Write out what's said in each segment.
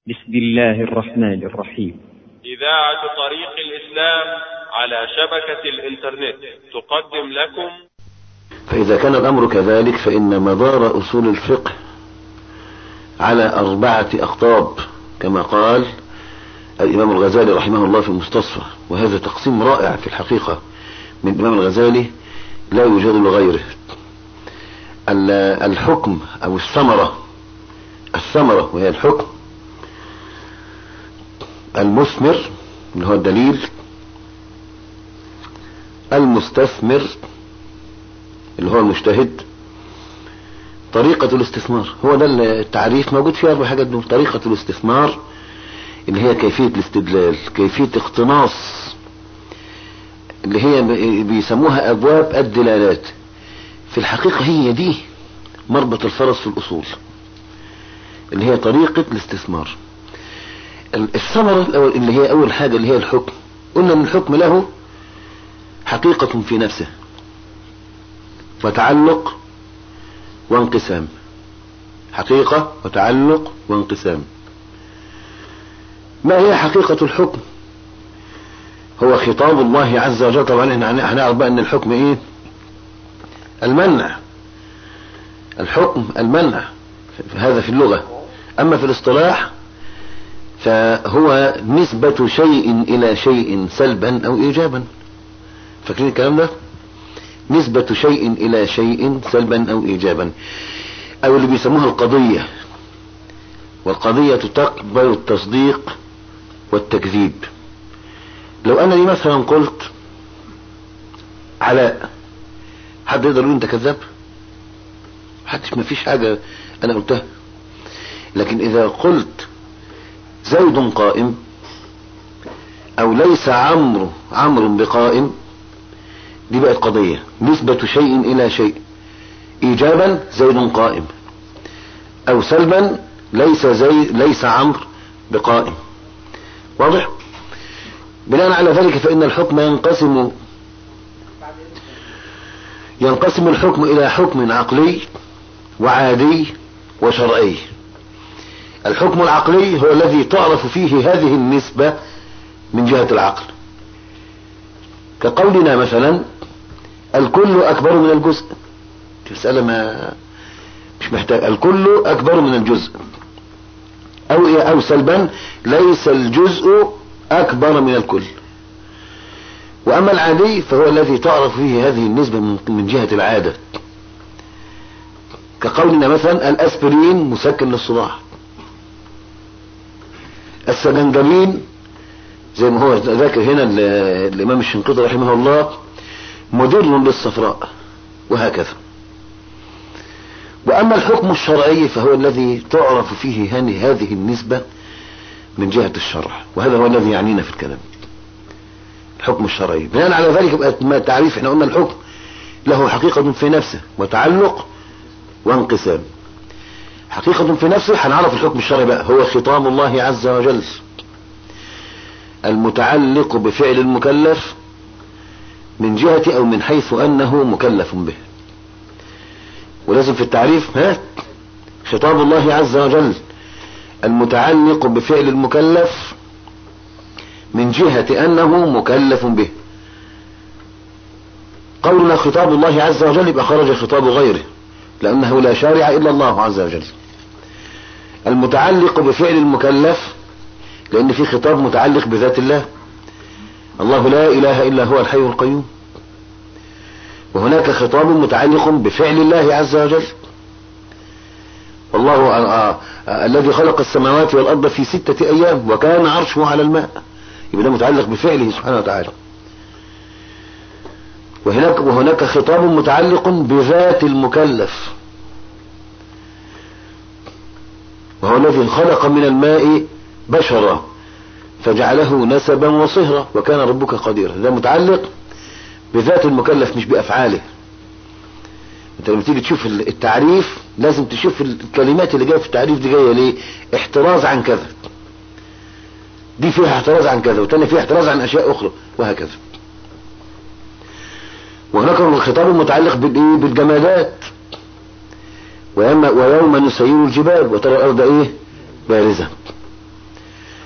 بسم الله الرحمن الرحيم إذاعة طريق الإسلام على شبكة الإنترنت تقدم لكم فإذا كان الأمر كذلك فإن مدار أصول الفقه على أربعة أقطاب كما قال الإمام الغزالي رحمه الله في المستصفى وهذا تقسيم رائع في الحقيقة من الإمام الغزالي لا يوجد لغيره الحكم أو الثمرة الثمرة وهي الحكم المثمر اللي هو الدليل المستثمر اللي هو المجتهد طريقة الاستثمار هو ده التعريف موجود فيها أربع حاجات دول طريقة الاستثمار اللي هي كيفية الاستدلال كيفية اقتناص اللي هي بيسموها أبواب الدلالات في الحقيقة هي دي مربط الفرس في الأصول اللي هي طريقة الاستثمار الثمرة الأول اللي هي أول حاجة اللي هي الحكم قلنا ان الحكم له حقيقة في نفسه وتعلق وانقسام حقيقة وتعلق وانقسام ما هي حقيقة الحكم هو خطاب الله عز وجل طبعا احنا هنعرف بقى ان الحكم ايه المنع الحكم المنع هذا في اللغة اما في الاصطلاح فهو نسبة شيء الى شيء سلبا او ايجابا فاكرين الكلام ده نسبة شيء الى شيء سلبا او ايجابا او اللي بيسموها القضية والقضية تقبل التصديق والتكذيب لو انا لي مثلا قلت علاء حد يقدر يقول انت كذاب حدش ما فيش حاجة انا قلتها لكن اذا قلت زيد قائم او ليس عمرو عمرو بقائم دي بقت قضية نسبة شيء الى شيء ايجابا زيد قائم او سلبا ليس زي ليس عمرو بقائم واضح بناء على ذلك فان الحكم ينقسم ينقسم الحكم الى حكم عقلي وعادي وشرعي الحكم العقلي هو الذي تعرف فيه هذه النسبة من جهة العقل كقولنا مثلا الكل اكبر من الجزء مسألة ما مش محتاج الكل اكبر من الجزء او او سلبا ليس الجزء اكبر من الكل واما العادي فهو الذي تعرف فيه هذه النسبة من جهة العادة كقولنا مثلا الاسبرين مسكن للصداع السجنجبين زي ما هو ذاكر هنا الامام الشنقيطي رحمه الله مدر للصفراء وهكذا واما الحكم الشرعي فهو الذي تعرف فيه هذه النسبة من جهة الشرع وهذا هو الذي يعنينا في الكلام الحكم الشرعي بناء على ذلك ما التعريف احنا قلنا الحكم له حقيقة في نفسه وتعلق وانقسام حقيقة في نفسه هنعرف الحكم الشرعي بقى هو خطاب الله عز وجل المتعلق بفعل المكلف من جهة او من حيث انه مكلف به ولازم في التعريف ها خطاب الله عز وجل المتعلق بفعل المكلف من جهة انه مكلف به قولنا خطاب الله عز وجل يبقى خرج خطاب غيره لانه لا شارع الا الله عز وجل المتعلق بفعل المكلف لان في خطاب متعلق بذات الله الله لا اله الا هو الحي القيوم وهناك خطاب متعلق بفعل الله عز وجل والله آه آه الذي خلق السماوات والارض في ستة ايام وكان عرشه على الماء يبقى ده متعلق بفعله سبحانه وتعالى وهناك وهناك خطاب متعلق بذات المكلف وهو الذي خلق من الماء بشرا فجعله نسبا وصهرا وكان ربك قديرا ده متعلق بذات المكلف مش بافعاله انت لما تيجي تشوف التعريف لازم تشوف الكلمات اللي جايه في التعريف دي جايه ليه احتراز عن كذا دي فيها احتراز عن كذا والتانية فيها احتراز عن اشياء اخرى وهكذا وهناك الخطاب المتعلق بالايه بالجمادات ويوم, ويوم نسير الجبال وترى الارض ايه بارزة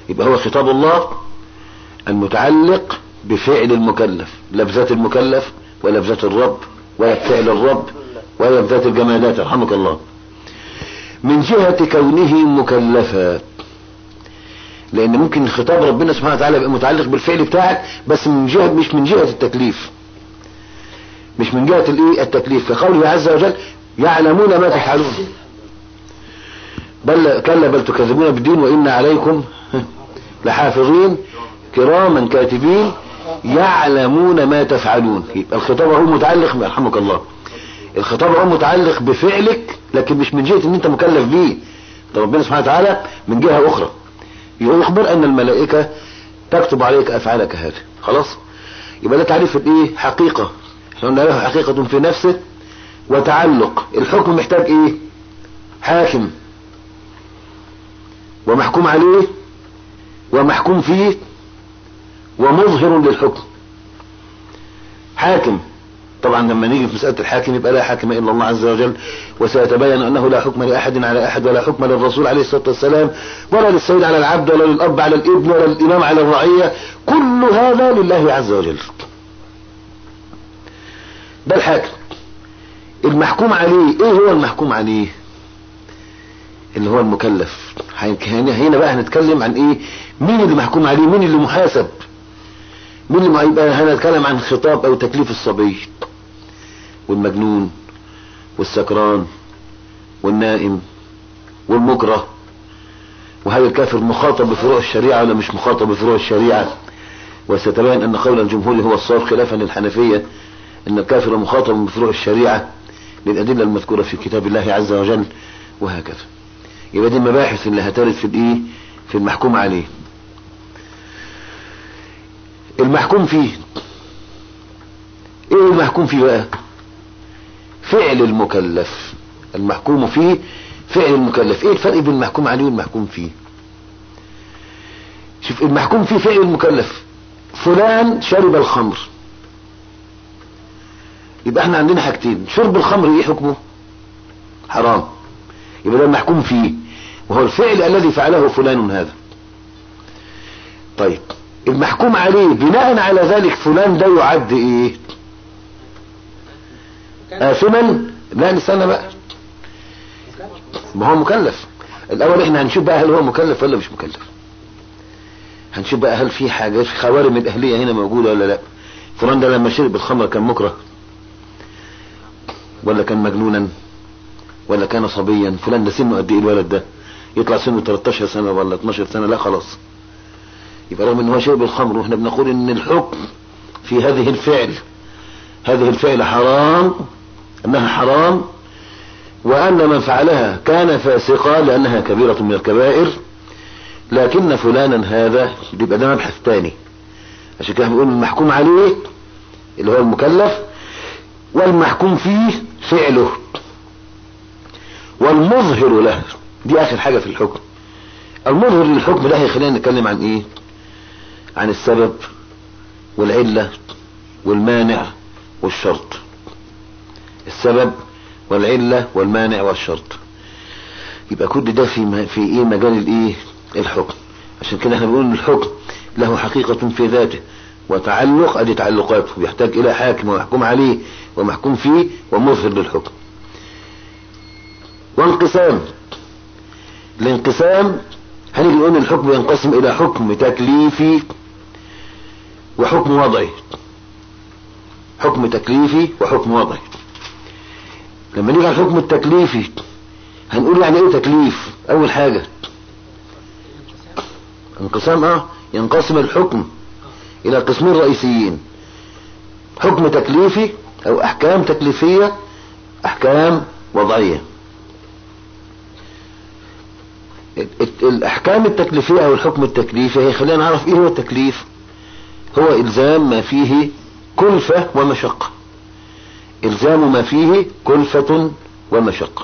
يبقى هو خطاب الله المتعلق بفعل المكلف لا بذات المكلف ولا بذات الرب ولا بفعل الرب ولا بذات الجمادات رحمك الله من جهة كونه مكلفا لان ممكن خطاب ربنا سبحانه وتعالى يبقى متعلق بالفعل بتاعك بس من جهة مش من جهة التكليف مش من جهة الايه التكليف كقوله عز وجل يعلمون ما تفعلون بل كلا بل تكذبون بالدين وإن عليكم لحافظين كراما كاتبين يعلمون ما تفعلون يبقى الخطاب هو متعلق يرحمك الله الخطاب هو متعلق بفعلك لكن مش من جهة ان انت مكلف بيه ده ربنا سبحانه وتعالى من جهة اخرى يخبر ان الملائكة تكتب عليك افعالك هذه خلاص يبقى ده تعريف الايه حقيقة احنا قلنا له حقيقة في نفسه وتعلق الحكم محتاج ايه حاكم ومحكوم عليه ومحكوم فيه ومظهر للحكم حاكم طبعا لما نيجي في مسألة الحاكم يبقى لا حاكم إلا الله عز وجل وسيتبين أنه لا حكم لأحد على أحد ولا حكم للرسول عليه الصلاة والسلام ولا للسيد على العبد ولا للأب على الابن ولا للإمام على الرعية كل هذا لله عز وجل ده الحاكم المحكوم عليه ايه هو المحكوم عليه اللي هو المكلف هنا بقى هنتكلم عن ايه مين اللي محكوم عليه مين اللي محاسب مين اللي يبقى هنتكلم عن خطاب او تكليف الصبي والمجنون والسكران والنائم والمكره وهل الكافر مخاطب بفروع الشريعة ولا مش مخاطب بفروع الشريعة وستبين ان قول الجمهور هو الصواب خلافا للحنفية ان الكافر مخاطب بفروع الشريعة للأدلة المذكورة في كتاب الله عز وجل وهكذا يبقى دي المباحث اللي هترد في الايه في المحكوم عليه المحكوم فيه ايه المحكوم فيه بقى فعل المكلف المحكوم فيه فعل المكلف ايه الفرق بين المحكوم عليه والمحكوم فيه شوف المحكوم فيه فعل المكلف فلان شرب الخمر يبقى احنا عندنا حاجتين شرب الخمر ايه حكمه حرام يبقى ده المحكوم فيه وهو الفعل الذي فعله فلان هذا طيب المحكوم عليه بناء على ذلك فلان ده يعد ايه آثما لا نستنى بقى ما هو مكلف الاول احنا هنشوف بقى هل هو مكلف ولا مش مكلف هنشوف بقى هل في حاجات في خوارم الاهليه هنا موجوده ولا لا فلان ده لما شرب الخمر كان مكره ولا كان مجنونا ولا كان صبيا فلان ده سنه قد ايه الولد ده يطلع سنه 13 سنه ولا 12 سنه لا خلاص يبقى رغم ان هو شرب الخمر واحنا بنقول ان الحكم في هذه الفعل هذه الفعل حرام انها حرام وان من فعلها كان فاسقا لانها كبيرة من الكبائر لكن فلانا هذا يبقى ده مبحث تاني عشان كده بنقول المحكوم عليه اللي هو المكلف والمحكوم فيه فعله والمظهر له دي اخر حاجة في الحكم المظهر للحكم ده هيخلينا نتكلم عن ايه عن السبب والعلة والمانع والشرط السبب والعلة والمانع والشرط يبقى كل ده في في ايه مجال الايه الحكم عشان كده احنا بنقول الحكم له حقيقة في ذاته وتعلق ادي تعلقاته بيحتاج الى حاكم ومحكوم عليه ومحكوم فيه ومظهر للحكم وانقسام الانقسام هنيجي نقول الحكم ينقسم الى حكم تكليفي وحكم وضعي حكم تكليفي وحكم وضعي لما نيجي على الحكم التكليفي هنقول يعني ايه تكليف اول حاجة انقسام اه ينقسم الحكم الى قسمين رئيسيين حكم تكليفي او احكام تكليفية احكام وضعية الاحكام التكليفية او الحكم التكليفي هي خلينا نعرف ايه هو التكليف هو الزام ما فيه كلفة ومشقة الزام ما فيه كلفة ومشقة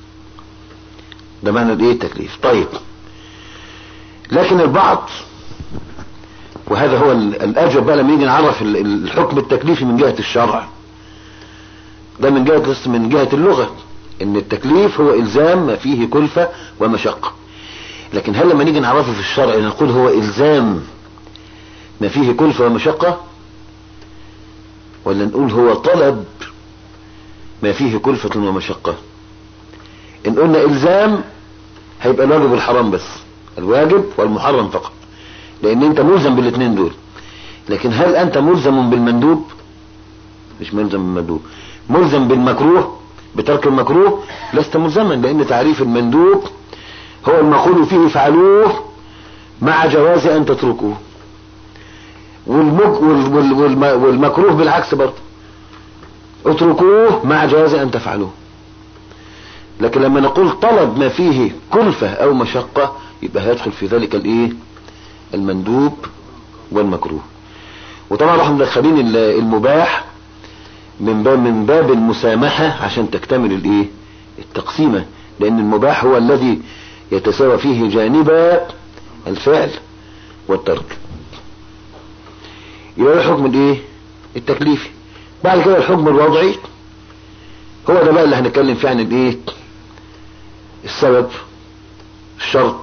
ده معنى الايه التكليف طيب لكن البعض وهذا هو الاجب بقى لما نيجي نعرف الحكم التكليفي من جهة الشرع ده من جهة من جهة اللغة ان التكليف هو الزام ما فيه كلفة ومشقة لكن هل لما نيجي نعرفه في الشرع نقول هو الزام ما فيه كلفة ومشقة ولا نقول هو طلب ما فيه كلفة ومشقة ان قلنا الزام هيبقى الواجب والحرام بس الواجب والمحرم فقط لان انت ملزم بالاثنين دول لكن هل انت ملزم بالمندوب مش ملزم بالمندوب ملزم بالمكروه بترك المكروه لست ملزما لان تعريف المندوب هو المقول فيه فعلوه مع جواز ان تتركوه والمك وال- وال- والم- والمكروه بالعكس برضه اتركوه مع جواز ان تفعلوه لكن لما نقول طلب ما فيه كلفة او مشقة يبقى هيدخل في ذلك الايه المندوب والمكروه وطبعا راح مدخلين ال- المباح من باب من باب المسامحة عشان تكتمل الايه التقسيمة لان المباح هو الذي يتساوى فيه جانبا الفعل والترك يبقى ده الحكم الايه التكليفي بعد كده الحكم الوضعي هو ده بقى اللي هنتكلم فيه عن الايه السبب الشرط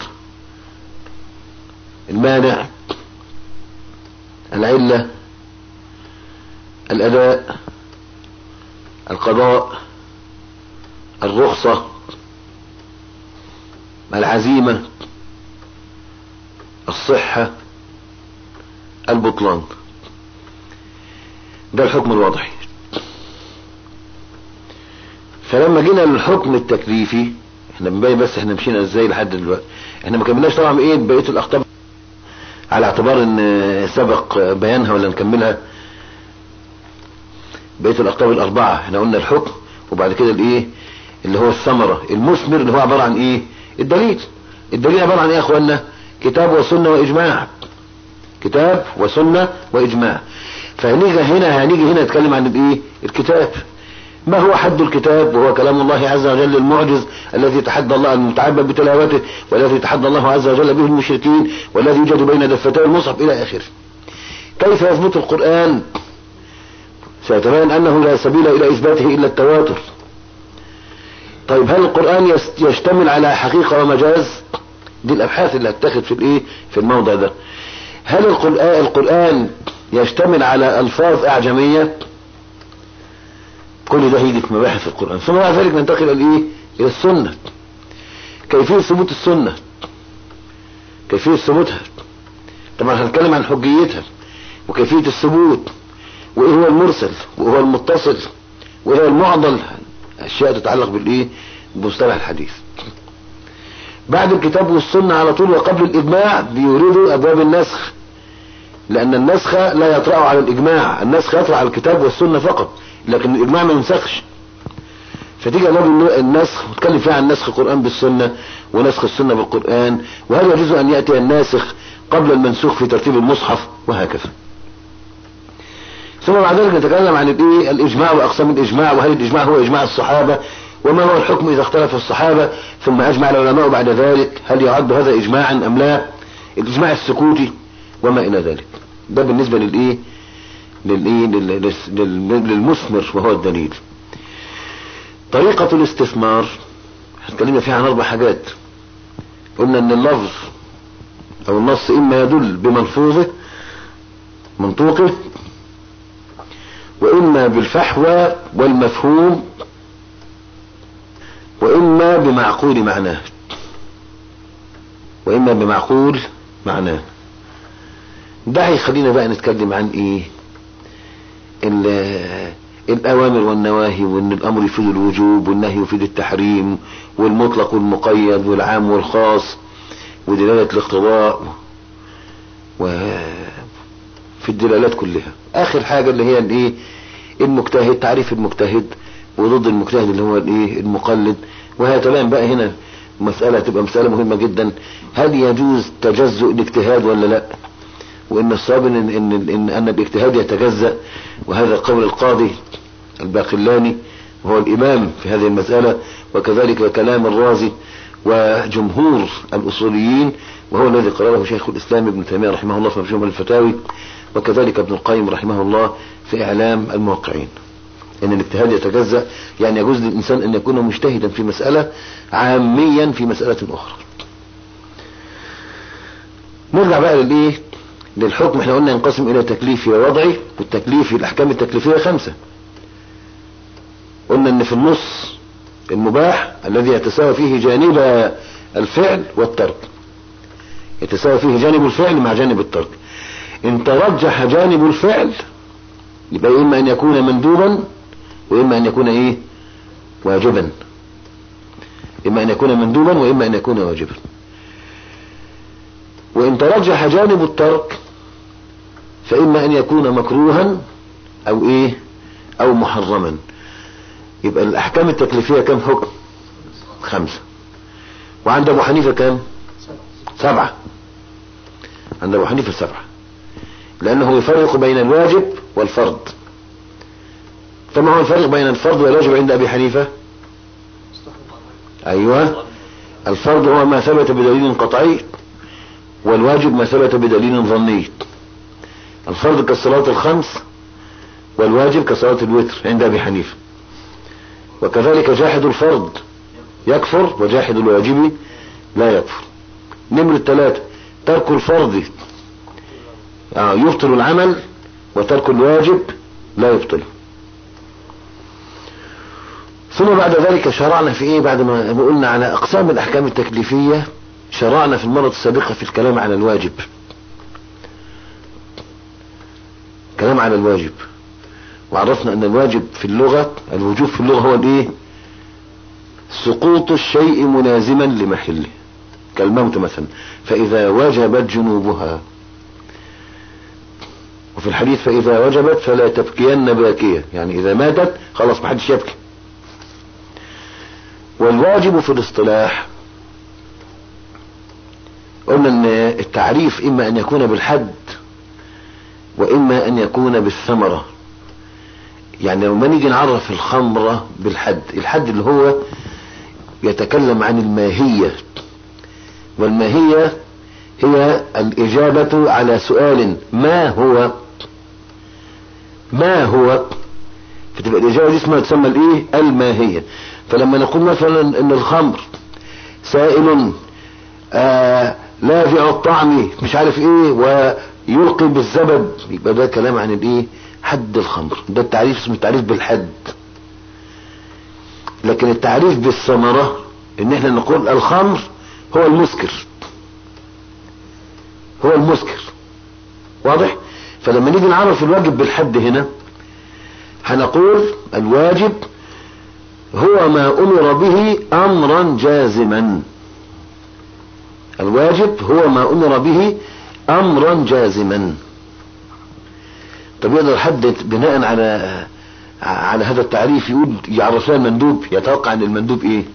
المانع العلة الأداء القضاء الرخصة العزيمة الصحة البطلان ده الحكم الوضعي فلما جينا للحكم التكليفي احنا بنبين بس احنا مشينا ازاي لحد دلوقتي احنا ما كملناش طبعا ايه بقيه الاخطاب على اعتبار ان سبق بيانها ولا نكملها بقيه الاخطاب الاربعه احنا قلنا الحكم وبعد كده الايه اللي هو الثمره المثمر اللي هو عباره عن ايه الدليل الدليل عباره عن ايه يا اخوانا كتاب وسنه واجماع كتاب وسنه واجماع فهنيجي هنا هنيجي هنا نتكلم عن الايه الكتاب ما هو حد الكتاب وهو كلام الله عز وجل المعجز الذي تحدى الله المتعبد بتلاوته والذي تحدى الله عز وجل به المشركين والذي يوجد بين دفتي المصحف الى اخره كيف يثبت القرآن سيتبين انه لا سبيل الى اثباته الا التواتر طيب هل القرآن يس- يشتمل على حقيقة ومجاز دي الابحاث اللي هتاخد في الايه في الموضع ده هل القرآن, القرآن يشتمل على الفاظ اعجمية كل ده هيجي في مباحث القرآن ثم بعد ذلك ننتقل الى ايه الى السنة كيفية ثبوت السنة كيفية ثبوتها طبعا هنتكلم عن حجيتها وكيفية الثبوت وايه هو المرسل وايه هو المتصل وايه هو المعضل اشياء تتعلق بالايه بمصطلح الحديث بعد الكتاب والسنة على طول وقبل الاجماع بيوردوا ابواب النسخ لان النسخ لا يطرأ على الاجماع النسخ يطرأ على الكتاب والسنة فقط لكن الاجماع ما ينسخش فتيجي ابواب النسخ ونتكلم فيها عن نسخ القرآن بالسنة ونسخ السنة بالقرآن وهل يجوز ان يأتي الناسخ قبل المنسوخ في ترتيب المصحف وهكذا ثم بعد ذلك نتكلم عن الايه الاجماع واقسام الاجماع وهل الاجماع هو اجماع الصحابة وما هو الحكم اذا اختلف الصحابة ثم اجمع العلماء بعد ذلك هل يعد هذا اجماعا ام لا الاجماع السكوتي وما الى ذلك ده بالنسبة للايه للايه لل- لل- للمثمر وهو الدليل طريقة الاستثمار اتكلمنا فيها عن اربع حاجات قلنا ان اللفظ او النص اما يدل بملفوظه منطوقه واما بالفحوى والمفهوم واما بمعقول معناه واما بمعقول معناه ده هيخلينا بقى نتكلم عن ايه ال- الاوامر والنواهي وان الامر يفيد الوجوب والنهي يفيد التحريم والمطلق والمقيد والعام والخاص ودلالة الاقتضاء وفي الدلالات كلها اخر حاجة اللي هي الايه المجتهد تعريف المجتهد وضد المجتهد اللي هو الايه المقلد وهيتبين بقى هنا مسألة تبقى مسألة مهمة جدا هل يجوز تجزؤ الاجتهاد ولا لا وان الصواب ان ان ان, أن الاجتهاد يتجزأ وهذا قول القاضي الباقلاني وهو الامام في هذه المسألة وكذلك كلام الرازي وجمهور الاصوليين وهو الذي قرره شيخ الاسلام ابن تيمية رحمه الله في مجموع الفتاوي وكذلك ابن القيم رحمه الله في اعلام الموقعين ان الاجتهاد يتجزأ يعني يجوز للانسان ان يكون مجتهدا في مسألة عاميا في مسألة اخرى نرجع بقى للايه للحكم احنا قلنا ينقسم الى تكليفي ووضعي والتكليفي الاحكام التكليفية خمسة قلنا ان في النص المباح الذي يتساوى فيه جانب الفعل والترك يتساوى فيه جانب الفعل مع جانب الترك ان ترجح جانب الفعل يبقى اما ان يكون مندوبا واما ان يكون ايه واجبا اما ان يكون مندوبا واما ان يكون واجبا وان ترجح جانب الترك فاما ان يكون مكروها او ايه او محرما يبقى الاحكام التكليفية كم حكم خمسة وعند ابو حنيفة كم سبعة عند ابو حنيفة سبعة لانه يفرق بين الواجب والفرض فما هو الفرق بين الفرض والواجب عند ابي حنيفة ايوه الفرض هو ما ثبت بدليل قطعي والواجب ما ثبت بدليل ظني الفرض كالصلاة الخمس والواجب كصلاة الوتر عند ابي حنيفة وكذلك جاحد الفرض يكفر وجاحد الواجب لا يكفر نمر الثلاثة ترك الفرض آه يبطل العمل وترك الواجب لا يبطله ثم بعد ذلك شرعنا في ايه بعد ما قلنا على اقسام الاحكام التكليفية شرعنا في المرة السابقة في الكلام على الواجب كلام على الواجب وعرفنا ان الواجب في اللغة الوجوب في اللغة هو الايه سقوط الشيء ملازما لمحله كالموت مثلا فاذا وجبت جنوبها وفي الحديث فاذا وجبت فلا تبكين باكية يعني اذا ماتت خلاص ما حدش يبكي والواجب في الاصطلاح قلنا ان التعريف اما ان يكون بالحد واما ان يكون بالثمرة يعني لما نيجي نعرف الخمرة بالحد الحد اللي هو يتكلم عن الماهية والماهية هي الإجابة على سؤال ما هو ما هو فتبقى الإجابة دي اسمها تسمى الإيه الماهية فلما نقول مثلا إن الخمر سائل آه لاذع الطعم مش عارف إيه ويلقي بالزبد يبقى ده كلام عن الإيه حد الخمر ده التعريف اسمه التعريف بالحد لكن التعريف بالثمرة ان احنا نقول الخمر هو المسكر هو المسكر واضح فلما نيجي نعرف الواجب بالحد هنا هنقول الواجب هو ما امر به امرا جازما الواجب هو ما امر به امرا جازما طب يقدر يحدد بناء على على هذا التعريف يقول يعرف لنا المندوب يتوقع ان المندوب ايه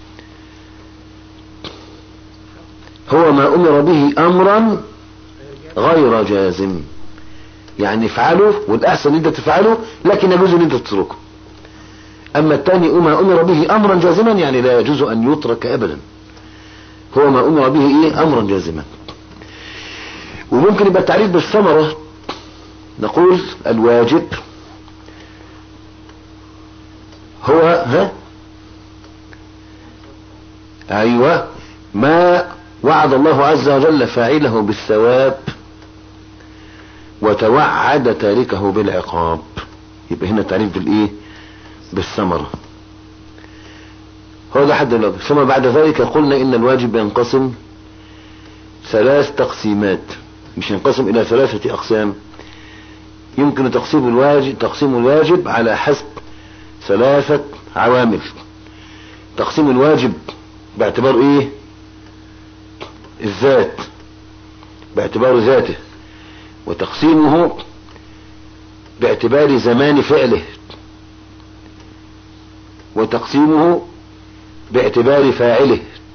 هو ما امر به امرا غير جازم يعني افعله والاحسن انت تفعله لكن يجوز ان انت تتركه اما الثاني ما امر به امرا جازما يعني لا يجوز ان يترك ابدا هو ما امر به ايه امرا جازما وممكن يبقى التعريف بالثمرة نقول الواجب هو ها ايوه ما وعد الله عز وجل فاعله بالثواب وتوعد تاركه بالعقاب يبقى هنا تعريف بالايه بالثمرة هو ده حد الواجب ثم بعد ذلك قلنا ان الواجب ينقسم ثلاث تقسيمات مش ينقسم الى ثلاثة اقسام يمكن تقسيم الواجب تقسيم الواجب على حسب ثلاثة عوامل تقسيم الواجب باعتبار ايه الذات باعتبار ذاته وتقسيمه باعتبار زمان فعله وتقسيمه باعتبار فاعله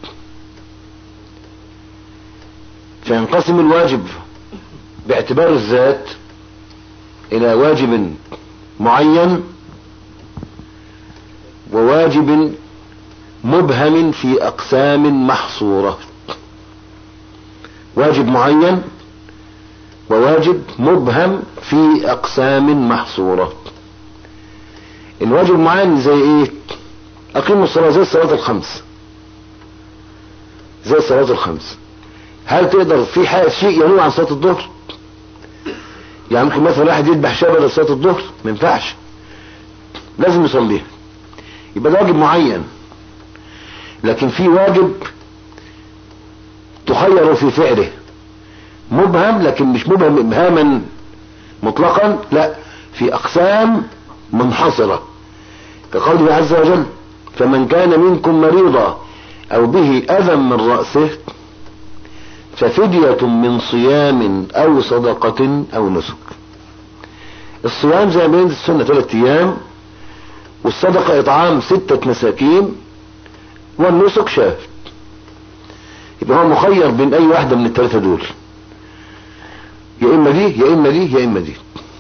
فينقسم الواجب باعتبار الذات الى واجب معين وواجب مبهم في اقسام محصورة واجب معين وواجب مبهم في اقسام محصورة الواجب المعين زي ايه اقيموا الصلاة زي الصلاة الخمس زي الصلاة الخمس هل تقدر في حاجة شيء ينوي عن صلاة الظهر يعني ممكن مثلا واحد يذبح شبه لصلاة الظهر ما ينفعش لازم يصليها يبقى ده واجب معين لكن في واجب تخير في فعله مبهم لكن مش مبهم ابهاما مطلقا لا في اقسام منحصرة كقوله عز وجل فمن كان منكم مريضا او به اذى من رأسه ففدية من صيام او صدقة او نسك الصيام زي ما السنة ثلاثة ايام والصدقة اطعام ستة مساكين والنسك شاف يبقى هو مخير بين اي واحدة من الثلاثة دول يا اما دي يا اما دي يا اما دي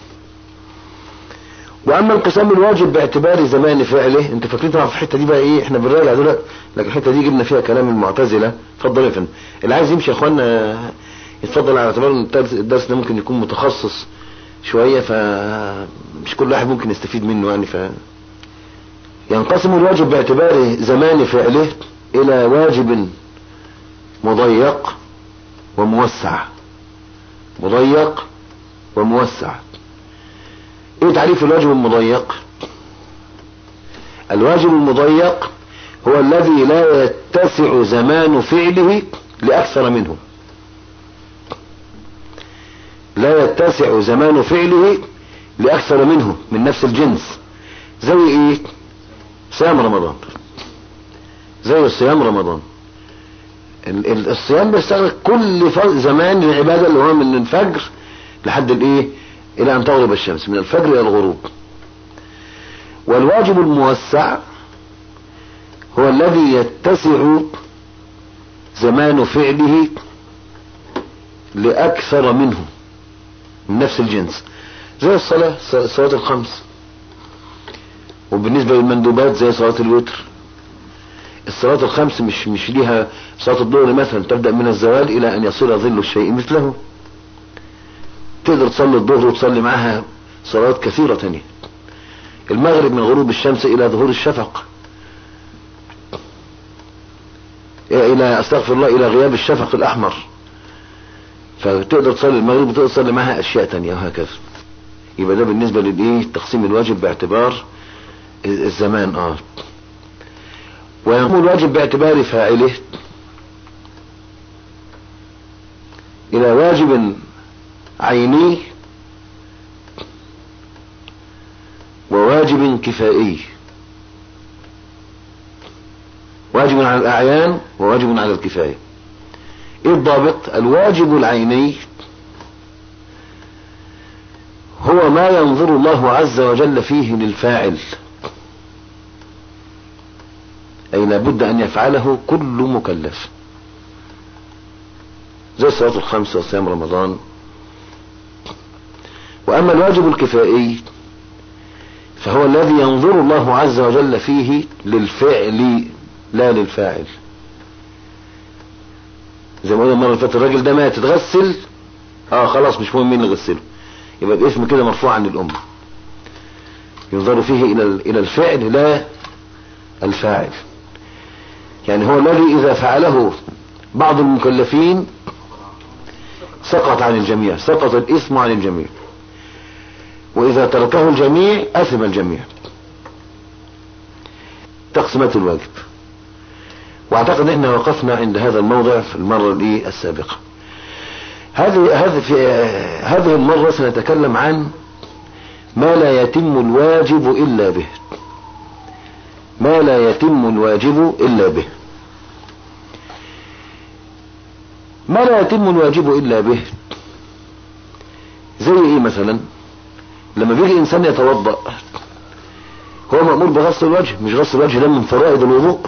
واما انقسام الواجب باعتبار زمان فعله انت فاكرين طبعا في الحته دي بقى ايه احنا بنراجع دول لكن الحته دي جبنا فيها كلام المعتزله اتفضل يا فندم اللي عايز يمشي يا اخوانا يتفضل على اعتبار ان الدرس ده ممكن يكون متخصص شويه فمش كل واحد ممكن يستفيد منه يعني ف ينقسم الواجب باعتبار زمان فعله الى واجب مضيق وموسع مضيق وموسع ايه تعريف الواجب المضيق الواجب المضيق هو الذي لا يتسع زمان فعله لأكثر منه لا يتسع زمان فعله لأكثر منه من نفس الجنس زي ايه صيام رمضان زي الصيام رمضان الصيام بيستغرق كل زمان العبادة اللي هو من الفجر لحد الايه الى ان تغرب الشمس من الفجر الى الغروب والواجب الموسع هو الذي يتسع زمان فعله لأكثر منه من نفس الجنس زي الصلاة صلاة الخمس وبالنسبة للمندوبات زي صلاة الوتر الصلاة الخمس مش مش ليها صلاة الظهر مثلا تبدأ من الزوال إلى أن يصير ظل الشيء مثله تقدر تصلي الظهر وتصلي معاها صلوات كثيرة تانية المغرب من غروب الشمس الى ظهور الشفق الى استغفر الله الى غياب الشفق الاحمر فتقدر تصلي المغرب وتقدر تصلي معاها اشياء تانية وهكذا يبقى ده بالنسبة للايه تقسيم الواجب باعتبار الزمان اه ويقوم الواجب باعتبار فاعله الى واجب عيني وواجب كفائي واجب على الأعيان وواجب على الكفاية ايه الضابط الواجب العيني هو ما ينظر الله عز وجل فيه للفاعل اي لابد ان يفعله كل مكلف زي الصلاة الخمس وصيام رمضان واما الواجب الكفائي فهو الذي ينظر الله عز وجل فيه للفعل لا للفاعل زي ما قلنا المره اللي فاتت الراجل ده مات اتغسل اه خلاص مش مهم مين اللي غسله يبقى الاسم كده مرفوع عن الامه ينظر فيه الى الى الفعل لا الفاعل يعني هو الذي اذا فعله بعض المكلفين سقط عن الجميع سقط الاسم عن الجميع واذا تركه الجميع اثم الجميع تقسيمات الواجب واعتقد ان احنا وقفنا عند هذا الموضع في المرة الايه السابقة هذه هذه في هذه المرة سنتكلم عن ما لا يتم الواجب الا به ما لا يتم الواجب الا به ما لا يتم الواجب الا به زي ايه مثلا لما بيجي انسان يتوضأ هو مأمور بغسل الوجه مش غسل الوجه ده من فرائض الوضوء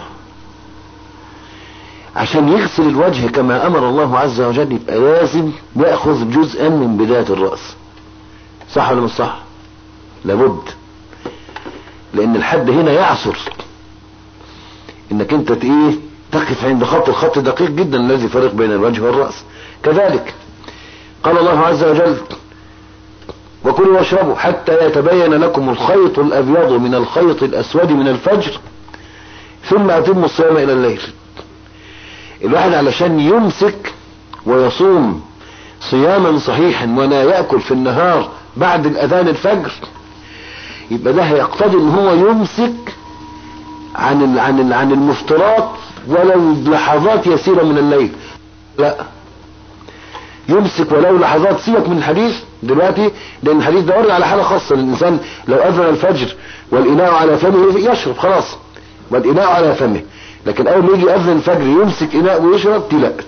عشان يغسل الوجه كما امر الله عز وجل يبقى لازم يأخذ جزءا من بداية الرأس صح ولا مش صح لابد لان الحد هنا يعصر انك انت ايه تقف عند خط الخط دقيق جدا الذي يفرق بين الوجه والرأس كذلك قال الله عز وجل وكلوا واشربوا حتى يتبين لكم الخيط الابيض من الخيط الاسود من الفجر ثم اتموا الصيام الى الليل الواحد علشان يمسك ويصوم صياما صحيحا ولا يأكل في النهار بعد الأذان الفجر يبقى ده هيقتضي ان هو يمسك عن ال عن ال عن المفطرات ولو لحظات يسيرة من الليل لا يمسك ولو لحظات سيبك من الحديث دلوقتي لان الحديث ده ورد على حالة خاصة الانسان لو اذن الفجر والاناء على فمه يشرب خلاص والاناء على فمه لكن اول ما يجي اذن الفجر يمسك اناء ويشرب دي لا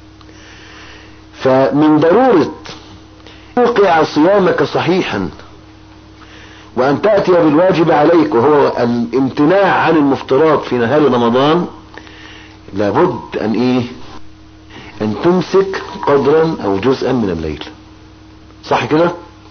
فمن ضرورة توقع صيامك صحيحا وان تأتي بالواجب عليك وهو الامتناع عن المفطرات في نهار رمضان لابد ان ايه ان تمسك قدرا او جزءا من الليل صح كده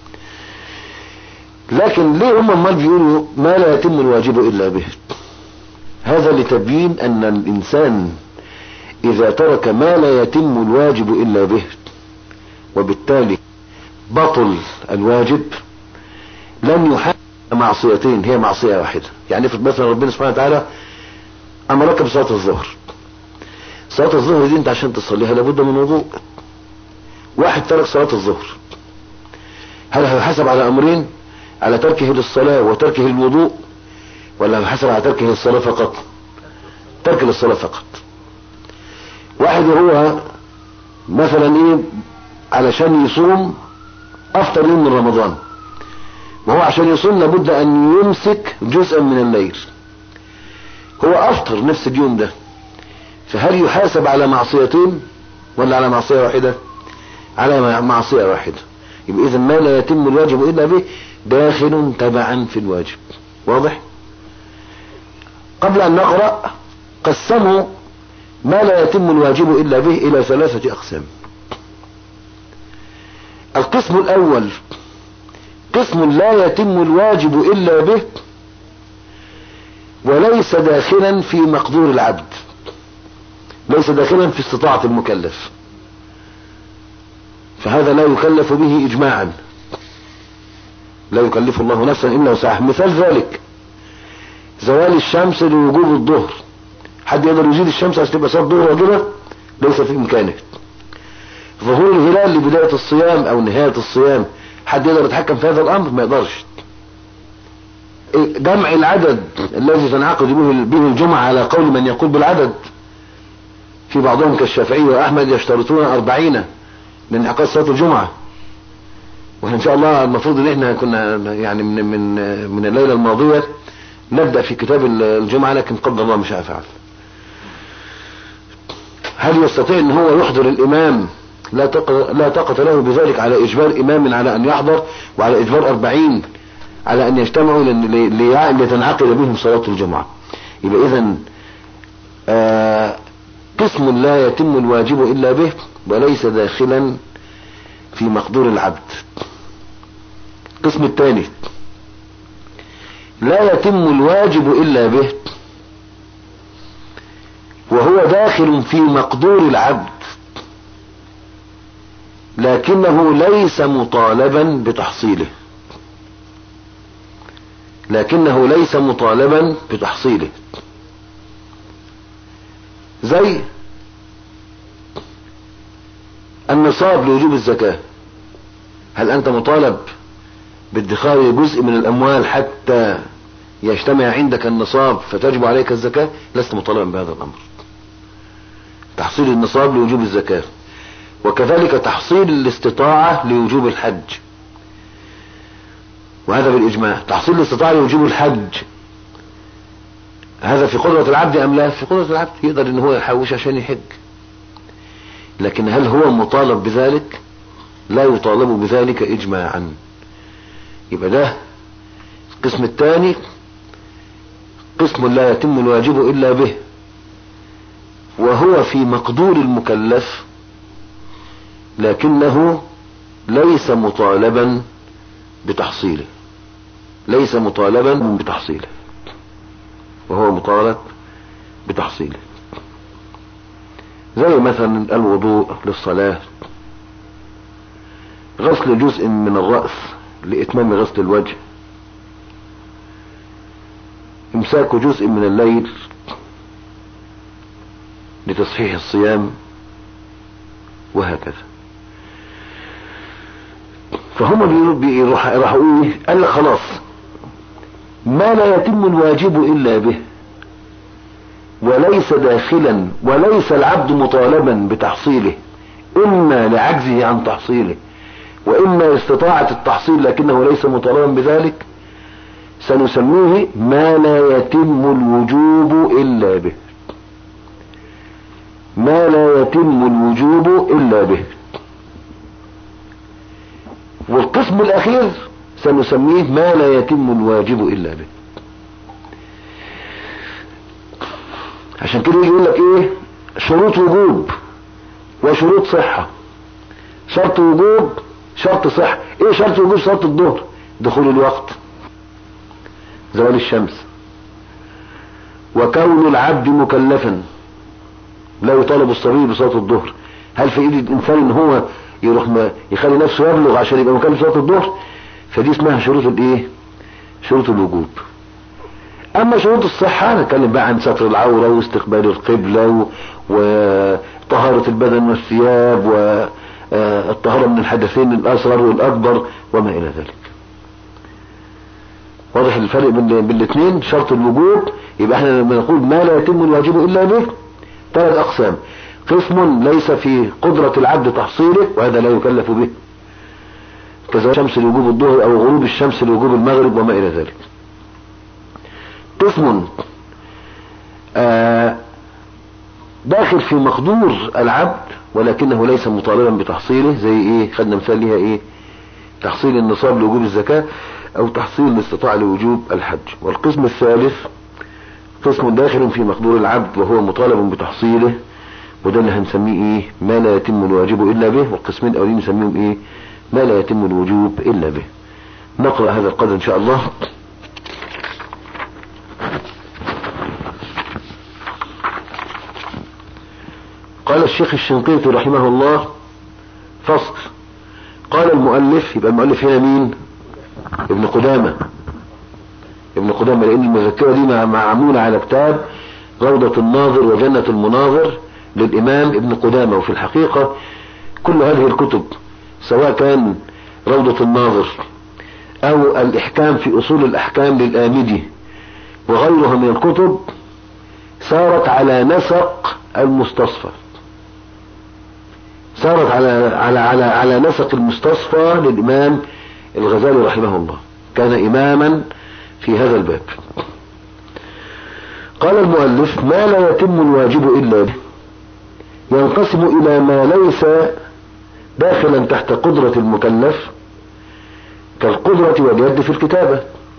لكن ليه هم امال بيقولوا ما لا يتم الواجب الا به هذا لتبيين ان الانسان اذا ترك ما لا يتم الواجب الا به وبالتالي بطل الواجب لن يحاسب معصيتين هي معصية واحدة يعني افرض مثلا ربنا سبحانه وتعالى امرك بصلاة الظهر صلاة الظهر دي انت عشان تصليها لابد من وضوء واحد ترك صلاة الظهر هل هيحاسب على امرين على تركه للصلاة وتركه للوضوء ولا هيحاسب على تركه للصلاة فقط ترك للصلاة فقط واحد هو مثلا ايه علشان يصوم افطر يوم من رمضان وهو عشان يصوم لابد ان يمسك جزءا من الليل هو افطر نفس اليوم ده فهل يحاسب على معصيتين ولا على معصية واحدة على معصية واحدة يبقى اذا ما لا يتم الواجب الا به داخل تبعا في الواجب واضح قبل ان نقرأ قسموا ما لا يتم الواجب الا به الى ثلاثة اقسام القسم الاول قسم لا يتم الواجب الا به وليس داخلا في مقدور العبد ليس داخلا في استطاعة المكلف فهذا لا يكلف به اجماعا لا يكلف الله نفسا الا وسعها مثال ذلك زوال الشمس لوجوب الظهر حد يقدر يزيد الشمس عشان تبقى صلاه ظهر واجبه ليس في امكانه ظهور الهلال لبداية الصيام او نهاية الصيام حد يقدر يتحكم في هذا الامر ما يقدرش جمع العدد الذي تنعقد به به الجمعة على قول من يقول بالعدد في بعضهم كالشافعي واحمد يشترطون اربعين لانعقاد صلاة الجمعة وان شاء الله المفروض ان احنا كنا يعني من من من الليلة الماضية نبدأ في كتاب الجمعة لكن قدر الله مش فعل هل يستطيع ان هو يحضر الامام لا طاقة لا طاقة له بذلك على اجبار امام على ان يحضر وعلى اجبار اربعين على ان يجتمعوا لتنعقد بهم صلاة الجمعة يبقى اذا آه قسم لا يتم الواجب الا به وليس داخلا في مقدور العبد القسم الثاني لا يتم الواجب الا به وهو داخل في مقدور العبد لكنه ليس مطالبا بتحصيله لكنه ليس مطالبا بتحصيله زي النصاب لوجوب الزكاة هل انت مطالب بادخار جزء من الاموال حتى يجتمع عندك النصاب فتجب عليك الزكاة لست مطالبا بهذا الامر تحصيل النصاب لوجوب الزكاة وكذلك تحصيل الاستطاعة لوجوب الحج وهذا بالإجماع تحصيل الاستطاعة لوجوب الحج هذا في قدرة العبد أم لا في قدرة العبد يقدر ان هو يحوش عشان يحج لكن هل هو مطالب بذلك لا يطالب بذلك إجماعا يبقى ده القسم الثاني قسم لا يتم الواجب إلا به وهو في مقدور المكلف لكنه ليس مطالبا بتحصيله ليس مطالبا بتحصيله وهو مطالب بتحصيله زي مثلا الوضوء للصلاة غسل جزء من الرأس لإتمام غسل الوجه امساك جزء من الليل لتصحيح الصيام وهكذا فهم راحوا ايه قال لك خلاص ما لا يتم الواجب الا به وليس داخلا وليس العبد مطالبا بتحصيله اما لعجزه عن تحصيله واما استطاعة التحصيل لكنه ليس مطالبا بذلك سنسميه ما لا يتم الوجوب الا به ما لا يتم الوجوب الا به والقسم الاخير سنسميه ما لا يتم الواجب الا به عشان كده يقول لك ايه شروط وجوب وشروط صحة شرط وجوب شرط صحة ايه شرط وجوب شرط الظهر دخول الوقت زوال الشمس وكون العبد مكلفا لا يطالب الصبي بصلاة الظهر هل في ايد الانسان ان هو يروح ما يخلي نفسه يبلغ عشان يبقى مكلف صلاة الظهر فدي اسمها شروط الايه شروط الوجوب اما شروط الصحة نتكلم بقى عن ستر العورة واستقبال القبلة وطهارة البدن والثياب والطهارة من الحدثين الاصغر والاكبر وما الى ذلك واضح الفرق بين الاثنين شرط الوجوب يبقى احنا لما نقول ما لا يتم الواجب الا به ثلاث اقسام قسم ليس في قدرة العبد تحصيله وهذا لا يكلف به كزوال شمس لوجوب الظهر او غروب الشمس لوجوب المغرب وما الى ذلك قسم آه داخل في مقدور العبد ولكنه ليس مطالبا بتحصيله زي ايه خدنا مثال ليها ايه تحصيل النصاب لوجوب الزكاة او تحصيل الاستطاعة لوجوب الحج والقسم الثالث قسم داخل في مقدور العبد وهو مطالب بتحصيله وده اللي هنسميه ايه ما لا يتم الواجب الا به والقسمين الاولين نسميهم ايه ما لا يتم الوجوب الا به نقرأ هذا القدر ان شاء الله قال الشيخ الشنقيطي رحمه الله فصل قال المؤلف يبقى المؤلف هنا مين ابن قدامة ابن قدامة لان المذكرة دي معمولة على كتاب روضة الناظر وجنة المناظر للامام ابن قدامة وفي الحقيقة كل هذه الكتب سواء كان روضة الناظر او الاحكام في اصول الاحكام للامدي وغيرها من الكتب سارت على نسق المستصفى سارت على على على على نسق المستصفى للامام الغزالي رحمه الله كان اماما في هذا الباب قال المؤلف ما لا يتم الواجب الا به ينقسم الى ما ليس داخلا تحت قدرة المكلف كالقدرة واليد في الكتابة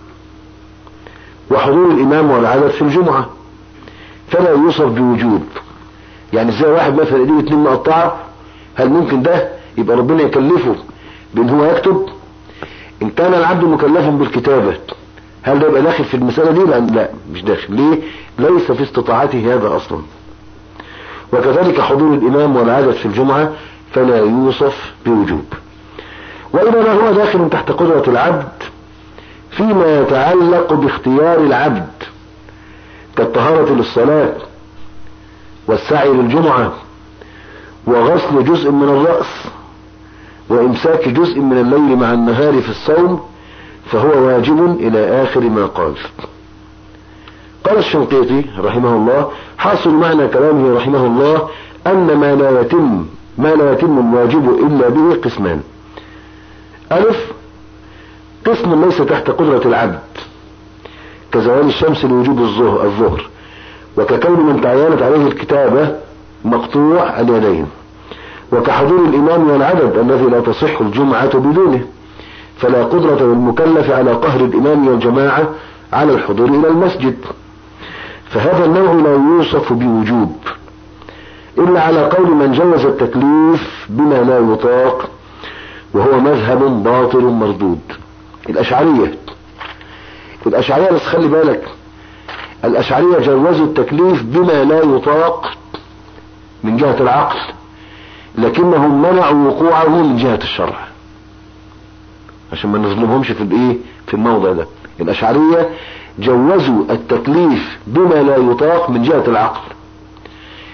وحضور الامام والعدد في الجمعة فلا يوصف بوجوب يعني زي واحد مثلا ايديه اتنين مقطعه هل ممكن ده يبقى ربنا يكلفه بان هو يكتب ان كان العبد مكلفا بالكتابة هل ده يبقى داخل في المسألة دي لا, لا مش داخل ليه ليس في استطاعته هذا اصلا وكذلك حضور الامام والعدد في الجمعة فلا يوصف بوجوب وإنما هو داخل تحت قدرة العبد فيما يتعلق باختيار العبد كالطهارة للصلاة والسعي للجمعة وغسل جزء من الرأس وإمساك جزء من الليل مع النهار في الصوم فهو واجب إلى آخر ما قال قال الشنقيطي رحمه الله حاصل معنى كلامه رحمه الله أن ما لا يتم ما لا يتم الواجب إلا به قسمان ألف قسم ليس تحت قدرة العبد كزوال الشمس لوجوب الظهر, الظهر وككون من تعينت عليه الكتابة مقطوع اليدين وكحضور الإمام والعدد الذي لا تصح الجمعة بدونه فلا قدرة للمكلف على قهر الإمام والجماعة على الحضور إلى المسجد فهذا النوع لا يوصف بوجوب إلا على قول من جوز التكليف بما لا يطاق وهو مذهب باطل مردود الأشعرية الأشعرية بس خلي بالك الأشعرية جوزوا التكليف بما لا يطاق من جهة العقل لكنهم منعوا وقوعه من جهة الشرع عشان ما نظلمهمش في الايه في الموضع ده الأشعرية جوزوا التكليف بما لا يطاق من جهة العقل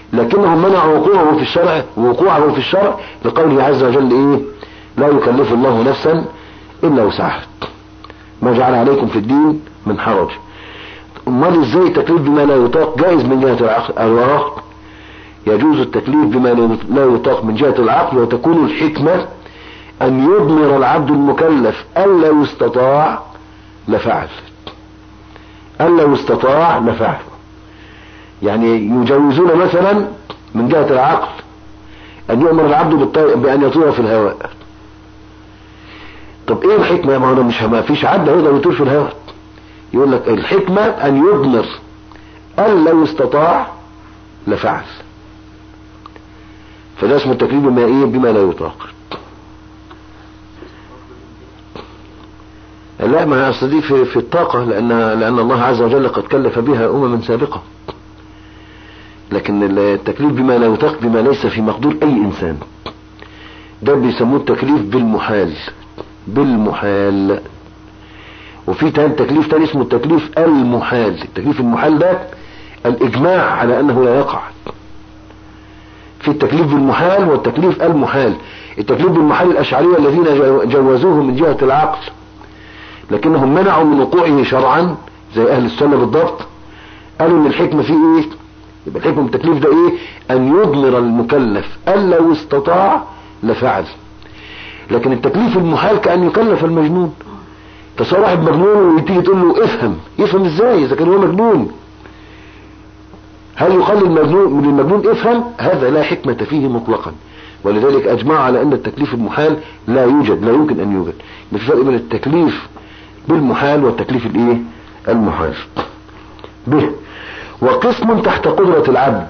لكنهم منعوا وقوعه في الشرع وقوعه في الشرع لقوله عز وجل ايه لا يكلف الله نفسا الا وسعها ما جعل عليكم في الدين من حرج امال ازاي التكليف بما لا يطاق جائز من جهة العقل العقل يجوز التكليف بما لا يطاق من جهة العقل وتكون الحكمة ان يضمر العبد المكلف الا يستطاع لفعل الا يستطاع لفعل يعني يجوزون مثلا من جهة العقل ان يؤمر العبد بان يطير في الهواء طب ايه الحكمة ما هو مش ما فيش عبد هيقدر يطير في الهواء يقول لك الحكمة ان يضمر ان لو استطاع لفعل فده اسمه التكليف بما ايه بما لا يطاق لا ما اصل دي في, في الطاقة لان لان الله عز وجل قد كلف بها امما سابقة لكن التكليف بما لا يطاق بما ليس في مقدور اي انسان ده بيسموه التكليف بالمحال بالمحال وفي تاني تكليف تاني اسمه التكليف المحال التكليف المحال ده الاجماع على انه لا يقع في التكليف بالمحال والتكليف المحال التكليف بالمحال الاشعرية الذين جوزوه من جهة العقل لكنهم منعوا من وقوعه شرعا زي اهل السنة بالضبط قالوا ان الحكمة فيه ايه يبقى الحكمة التكليف ده ايه ان يضمر المكلف ان لو استطاع لفعل لكن التكليف المحال كأن يكلف المجنون تصور واحد مجنون وتيجي تقول له افهم يفهم ازاي اذا كان هو مجنون هل يقال للمجنون من المجنون افهم هذا لا حكمة فيه مطلقا ولذلك اجمع على ان التكليف المحال لا يوجد لا يمكن ان يوجد في فرق بين التكليف بالمحال والتكليف الايه المحال به وقسم تحت قدرة العبد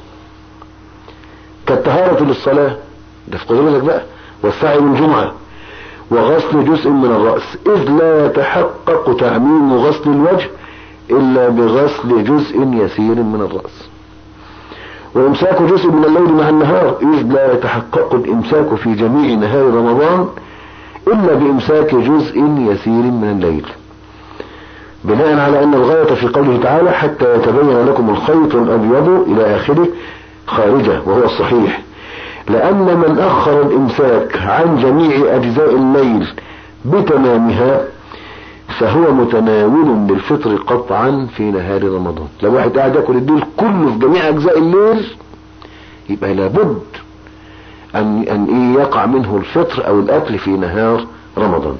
كالطهارة للصلاة ده في قدرتك بقى والسعي للجمعة وغسل جزء من الرأس إذ لا يتحقق تعميم غسل الوجه إلا بغسل جزء يسير من الرأس وإمساك جزء من الليل مع النهار إذ لا يتحقق الإمساك في جميع نهار رمضان إلا بإمساك جزء يسير من الليل بناء على أن الغاية في قوله تعالى حتى يتبين لكم الخيط الأبيض إلى آخره خارجة وهو الصحيح لأن من أخر الإمساك عن جميع أجزاء الليل بتمامها فهو متناول للفطر قطعا في نهار رمضان لو واحد قاعد ياكل الليل كله في جميع أجزاء الليل يبقى لابد أن أن إيه يقع منه الفطر أو الأكل في نهار رمضان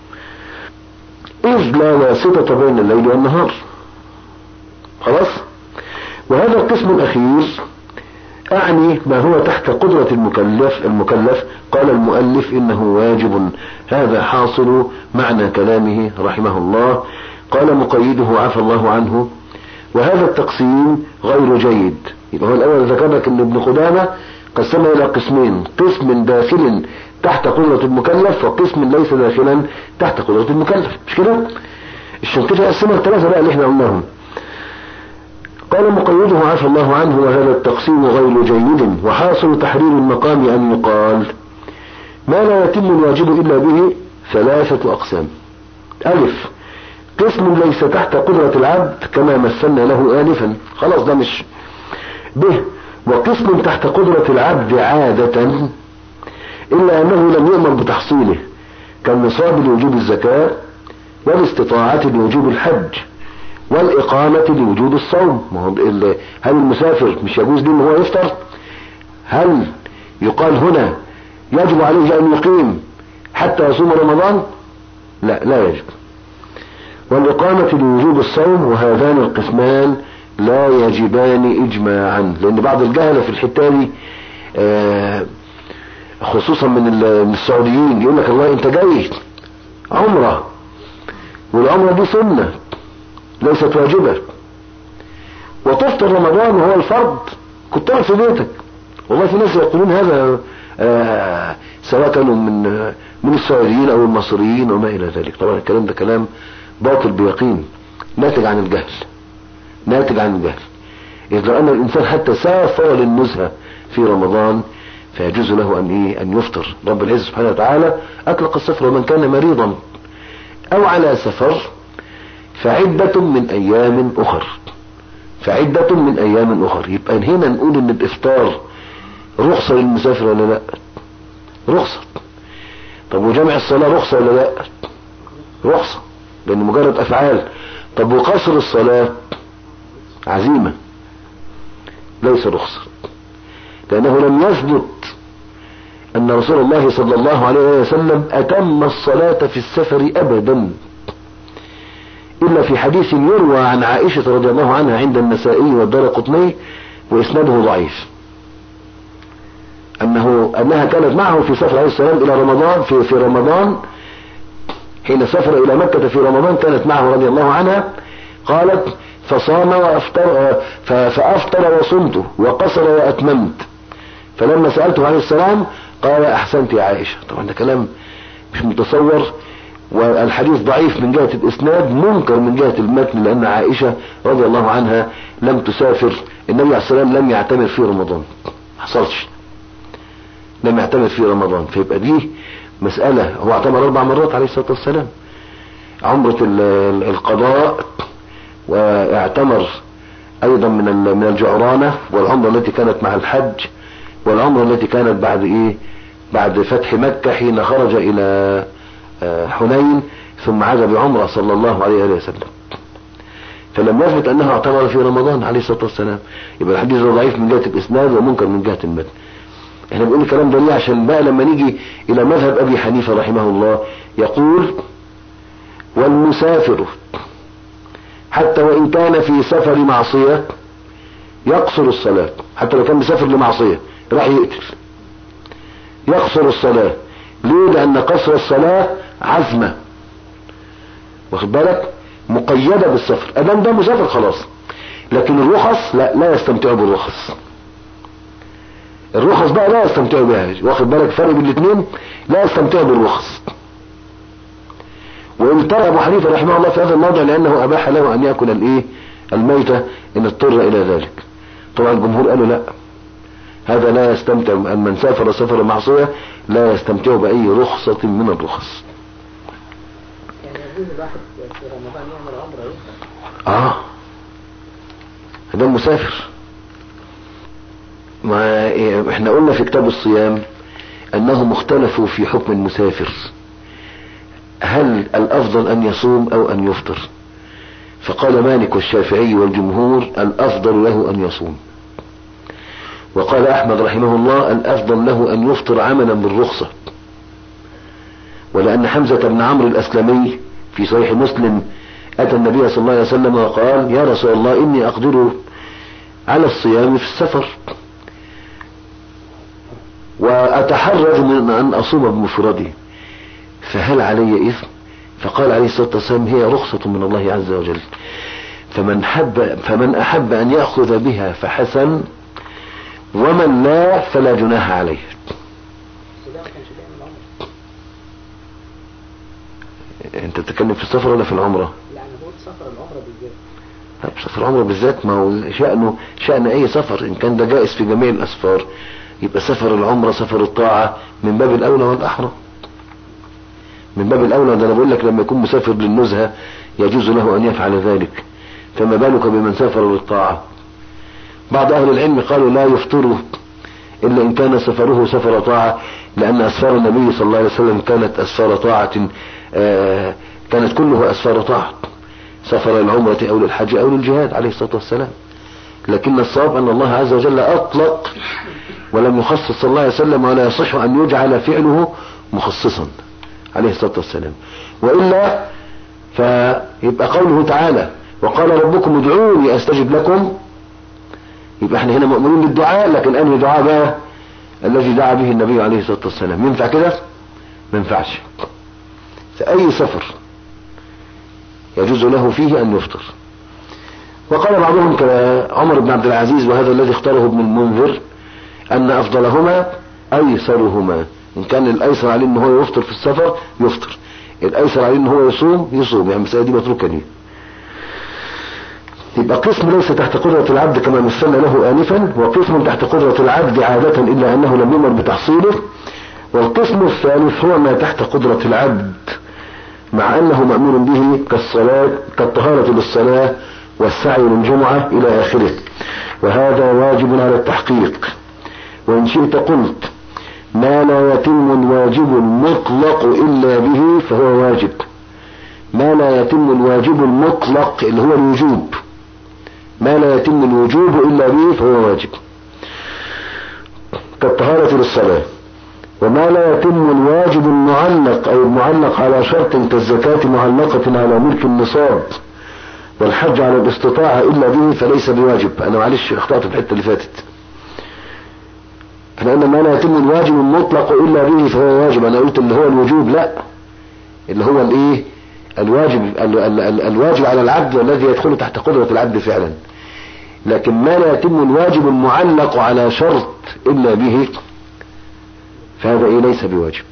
إذ لا واسطة بين الليل والنهار خلاص وهذا القسم الأخير أعني ما هو تحت قدرة المكلف المكلف قال المؤلف إنه واجب هذا حاصل معنى كلامه رحمه الله قال مقيده عفى الله عنه وهذا التقسيم غير جيد يبقى هو الأول ذكر لك أن ابن قدامة قسمه إلى قسمين قسم داخل تحت قدرة المكلف وقسم ليس داخلا تحت قدرة المكلف مش كده الشنقيطة قسمها الثلاثة بقى اللي احنا قلناهم قال مقيده عفى الله عنه وهذا التقسيم غير جيد وحاصل تحرير المقام أن يقال ما لا يتم الواجب إلا به ثلاثة أقسام ألف قسم ليس تحت قدرة العبد كما مثلنا له آنفا خلاص ده مش به وقسم تحت قدرة العبد عادة إلا أنه لم يؤمر بتحصيله كالنصاب لوجوب الزكاة والاستطاعة لوجوب الحج والإقامة لوجوب الصوم ما هو هل المسافر مش يجوز له ان هو يفطر هل يقال هنا يجب عليه أن يقيم حتى يصوم رمضان لا لا يجب والإقامة لوجوب الصوم وهذان القسمان لا يجبان إجماعا لأن بعض الجهلة في الحتة دي خصوصا من السعوديين يقول لك الله أنت جاي عمرة والعمرة دي سنة ليست واجبة وتفطر رمضان وهو الفرض كنت قاعد في بيتك والله في ناس يقولون هذا آه سواء كانوا من من السعوديين او المصريين وما الى ذلك طبعا الكلام ده كلام باطل بيقين ناتج عن الجهل ناتج عن الجهل إذا أن الإنسان حتى سافر للنزهة في رمضان فيجوز له أن إيه أن يفطر رب العزة سبحانه وتعالى أطلق السفر ومن كان مريضا أو على سفر فعدة من أيام أخر فعدة من ايام اخر يبقى هنا نقول ان الافطار رخصة للمسافر ولا لا رخصة طب وجمع الصلاة رخصة ولا لا رخصة لان مجرد افعال طب وقصر الصلاة عزيمة ليس رخصة لانه لم يثبت ان رسول الله صلى الله عليه وسلم اتم الصلاة في السفر ابدا الا في حديث يروى عن عائشة رضي الله عنها عند النسائي والدار قطني واسناده ضعيف انه انها كانت معه في سفر عليه السلام الى رمضان في, في رمضان حين سافر الى مكة في رمضان كانت معه رضي الله عنها قالت فصام وافطر فافطر وصمت وقصر واتممت فلما سألته عليه السلام قال احسنت يا عائشة طبعا ده كلام مش متصور والحديث ضعيف من جهة الاسناد منكر من جهة المتن لان عائشة رضي الله عنها لم تسافر النبي عليه السلام لم يعتمر في رمضان حصلش لم يعتمر في رمضان فيبقى دي مسألة هو اعتمر اربع مرات عليه الصلاة والسلام عمرة القضاء واعتمر ايضا من من الجعرانة والعمرة التي كانت مع الحج والعمرة التي كانت بعد ايه بعد فتح مكة حين خرج الى حنين ثم عاد بعمرة صلى الله عليه وسلم فلم يثبت انه اعتمر في رمضان عليه الصلاة والسلام يبقى الحديث ضعيف من جهة الاسناد ومنكر من جهة المتن احنا بنقول الكلام ده ليه عشان بقى لما نيجي الى مذهب ابي حنيفة رحمه الله يقول والمسافر حتى وان كان في سفر معصية يقصر الصلاة حتى لو كان مسافر لمعصية راح يقتل يقصر الصلاة ليه لان قصر الصلاة عزمة واخد بالك مقيدة بالسفر ادام ده مسافر خلاص لكن الرخص لا لا يستمتع بالرخص الرخص بقى لا يستمتع بها واخد بالك فرق بين الاثنين لا يستمتع بالرخص وان ترى ابو حنيفه رحمه الله في هذا الموضع لانه اباح له ان ياكل الايه الميتة ان اضطر الى ذلك طبعا الجمهور قالوا لا هذا لا يستمتع من سافر سفر معصية لا يستمتع باي رخصة من الرخص يعني يجوز الواحد في رمضان يعمل عمره يفطر اه ده مسافر ما إيه، احنا قلنا في كتاب الصيام انهم اختلفوا في حكم المسافر هل الافضل ان يصوم او ان يفطر فقال مالك والشافعي والجمهور الافضل له ان يصوم وقال احمد رحمه الله الافضل له ان يفطر عملا بالرخصة ولان حمزة بن عمرو الاسلمي في صحيح مسلم اتى النبي صلى الله عليه وسلم وقال يا رسول الله اني اقدر على الصيام في السفر واتحرج من ان اصوم بمفردي فهل علي اثم فقال عليه الصلاة والسلام هي رخصة من الله عز وجل فمن حب فمن احب ان يأخذ بها فحسن ومن لا فلا جناح عليه بس ده ما كانش بيعمل عمره انت بتتكلم في السفر ولا في العمرة لا انا بقول سفر العمره بالذات طيب سفر العمرة بالذات ما هو شأنه شأن اي سفر ان كان ده جائز في جميع الاسفار يبقى سفر العمرة سفر الطاعة من باب الاولى والاحرى من باب الاولى ده انا بقول لك لما يكون مسافر للنزهة يجوز له ان يفعل ذلك فما بالك بمن سافر للطاعة بعض اهل العلم قالوا لا يفطر الا ان كان سفره سفر طاعة لان اسفار النبي صلى الله عليه وسلم كانت اسفار طاعة آه، كانت كلها اسفار طاعة سفر العمرة او للحج او للجهاد عليه الصلاة والسلام لكن الصواب ان الله عز وجل اطلق ولم يخصص صلى الله عليه وسلم ولا يصح ان يجعل فعله مخصصا عليه الصلاة والسلام وإلا فيبقى قوله تعالى وقال ربكم ادعوني استجب لكم يبقى احنا هنا مؤمنين بالدعاء لكن انهي دعاء بقى الذي دعا به النبي عليه الصلاة والسلام ينفع كده ما ينفعش في اي سفر يجوز له فيه ان يفطر وقال بعضهم كعمر بن عبد العزيز وهذا الذي اختاره ابن المنذر ان افضلهما ايسرهما ان كان الايسر عليه ان هو يفطر في السفر يفطر الايسر عليه ان هو يصوم يصوم يعني المسألة دي متروكة ليه يبقى قسم ليس تحت قدرة العبد كما مثلنا له آنفا وقسم تحت قدرة العبد عادة إلا أنه لم يمر بتحصيله والقسم الثالث هو ما تحت قدرة العبد مع أنه مأمور به كالصلاة كالطهارة للصلاة والسعي للجمعة إلى آخره وهذا واجب على التحقيق وإن شئت قلت ما لا يتم الواجب المطلق إلا به فهو واجب ما لا يتم الواجب المطلق اللي هو الوجوب ما لا يتم الوجوب إلا به فهو واجب كالطهارة للصلاة وما لا يتم الواجب المعلق أو المعلق على شرط كالزكاة معلقة على ملك النصاب والحج على الاستطاعة إلا به فليس بواجب أنا معلش اخطأت في الحتة اللي فاتت احنا قلنا ما لا يتم الواجب المطلق إلا به فهو واجب أنا قلت اللي هو الوجوب لا اللي هو الايه الواجب ال ال ال الواجب على العبد والذي يدخل تحت قدرة العبد فعلا لكن ما لا يتم الواجب المعلق على شرط إلا به فهذا ايه ليس بواجب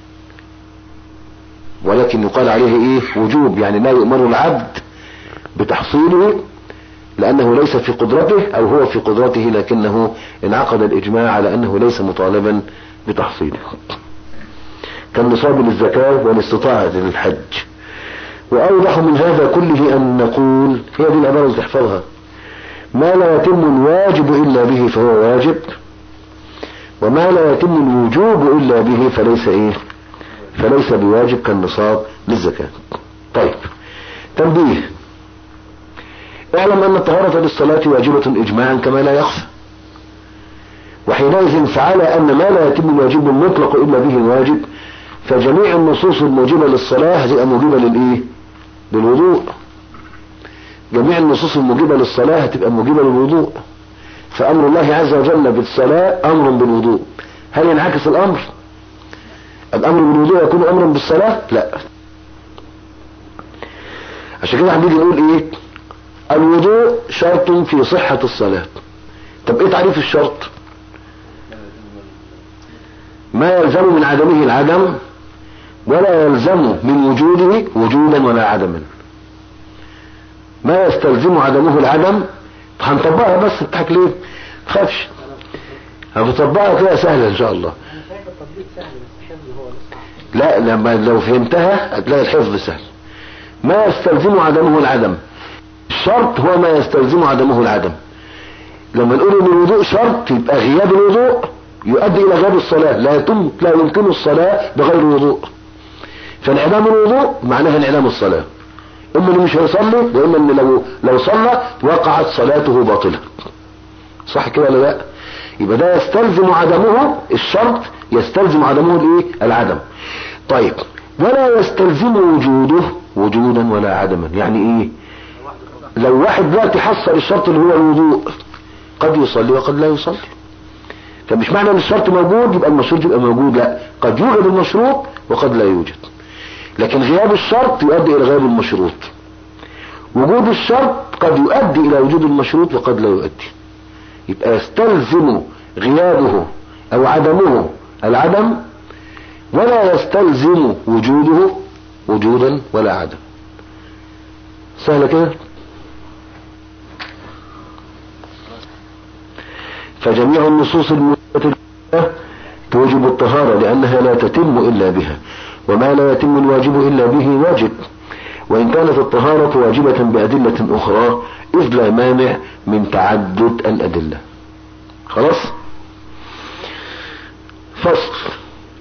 ولكن يقال عليه ايه وجوب يعني لا يؤمر العبد بتحصيله لانه ليس في قدرته او هو في قدرته لكنه انعقد الاجماع على انه ليس مطالبا بتحصيله كالنصاب للزكاة والاستطاعة للحج واوضح من هذا كله ان نقول هي دي العبارة اللي تحفظها ما لا يتم الواجب الا به فهو واجب وما لا يتم الوجوب الا به فليس ايه فليس بواجب كالنصاب للزكاة طيب تنبيه اعلم ان الطهارة للصلاة واجبة اجماعا كما لا يخفى وحينئذ فعلى ان ما لا يتم الواجب المطلق الا به الواجب فجميع النصوص الموجبة للصلاة هتبقى موجبة للايه للوضوء جميع النصوص الموجبة للصلاة هتبقى موجبة للوضوء فامر الله عز وجل بالصلاة امر بالوضوء هل ينعكس الامر الامر بالوضوء يكون امرا بالصلاة لا عشان كده هنيجي نقول ايه الوضوء شرط في صحة الصلاة طب ايه تعريف الشرط ما يلزم من عدمه العدم ولا يلزم من وجوده وجودا ولا عدما ما يستلزم عدمه العدم هنطبقها بس بتضحك ليه تخافش هنطبقها كده سهلة ان شاء الله انا شايف التطبيق سهل بس الحفظ هو اللي صعب لا لما لو فهمتها هتلاقي الحفظ سهل ما يستلزم عدمه العدم الشرط هو ما يستلزم عدمه العدم لما نقول ان الوضوء شرط يبقى غياب الوضوء يؤدي الى غياب الصلاة لا يتم لا يمكن الصلاة بغير وضوء فانعدام الوضوء معناها انعدام الصلاة اما اللي مش هيصلي واما ان لو لو صلى وقعت صلاته باطلة صح كده ولا لا يبقى ده يستلزم عدمه الشرط يستلزم عدمه الايه العدم طيب ولا يستلزم وجوده وجودا ولا عدما يعني ايه لو واحد دلوقتي حصل الشرط اللي هو الوضوء قد يصلي وقد لا يصلي فمش معنى ان الشرط موجود يبقى المشروط يبقى موجود لا قد يوجد المشروط وقد لا يوجد لكن غياب الشرط يؤدي الى غياب المشروط وجود الشرط قد يؤدي الى وجود المشروط وقد لا يؤدي يبقى يستلزم غيابه او عدمه العدم ولا يستلزم وجوده وجودا ولا عدم سهلة كده فجميع النصوص المثبتة توجب الطهارة لأنها لا تتم إلا بها وما لا يتم الواجب إلا به واجب وإن كانت الطهارة واجبة بأدلة أخرى إذ لا مانع من تعدد الأدلة خلاص فصل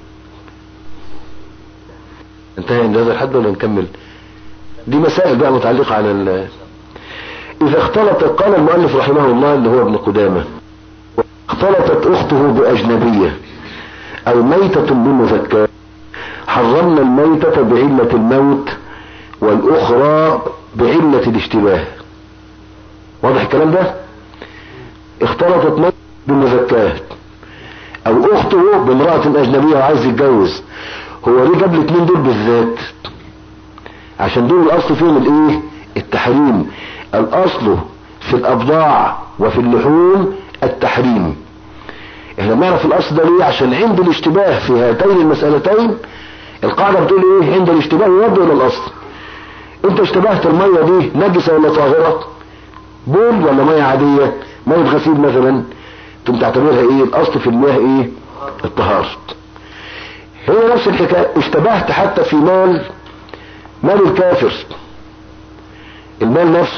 انتهى عند هذا الحد ولا نكمل دي مسائل بقى متعلقة على ال إذا اختلط قال المؤلف رحمه الله اللي هو ابن قدامة اختلطت أخته بأجنبية أو ميتة بمزكاة حرمنا الميتة بعلة الموت والأخرى بعلة الاشتباه واضح الكلام ده اختلطت ميتة بمزكاة أو أخته بامرأة أجنبية وعايز يتجوز هو ليه جاب الاثنين دول بالذات عشان دول الأصل فيهم الإيه التحريم الأصل في الأبضاع وفي اللحوم التحريم احنا بنعرف الاصل ده ليه عشان عند الاشتباه في هاتين المسألتين القاعدة بتقول ايه عند الاشتباه يرد الى الاصل انت اشتبهت المية دي نجسة ولا طاهرة بول ولا مية عادية مية غسيل مثلا تم تعتبرها ايه الاصل في المياه ايه الطهارة هي نفس الحكاية اشتبهت حتى في مال مال الكافر المال نفسه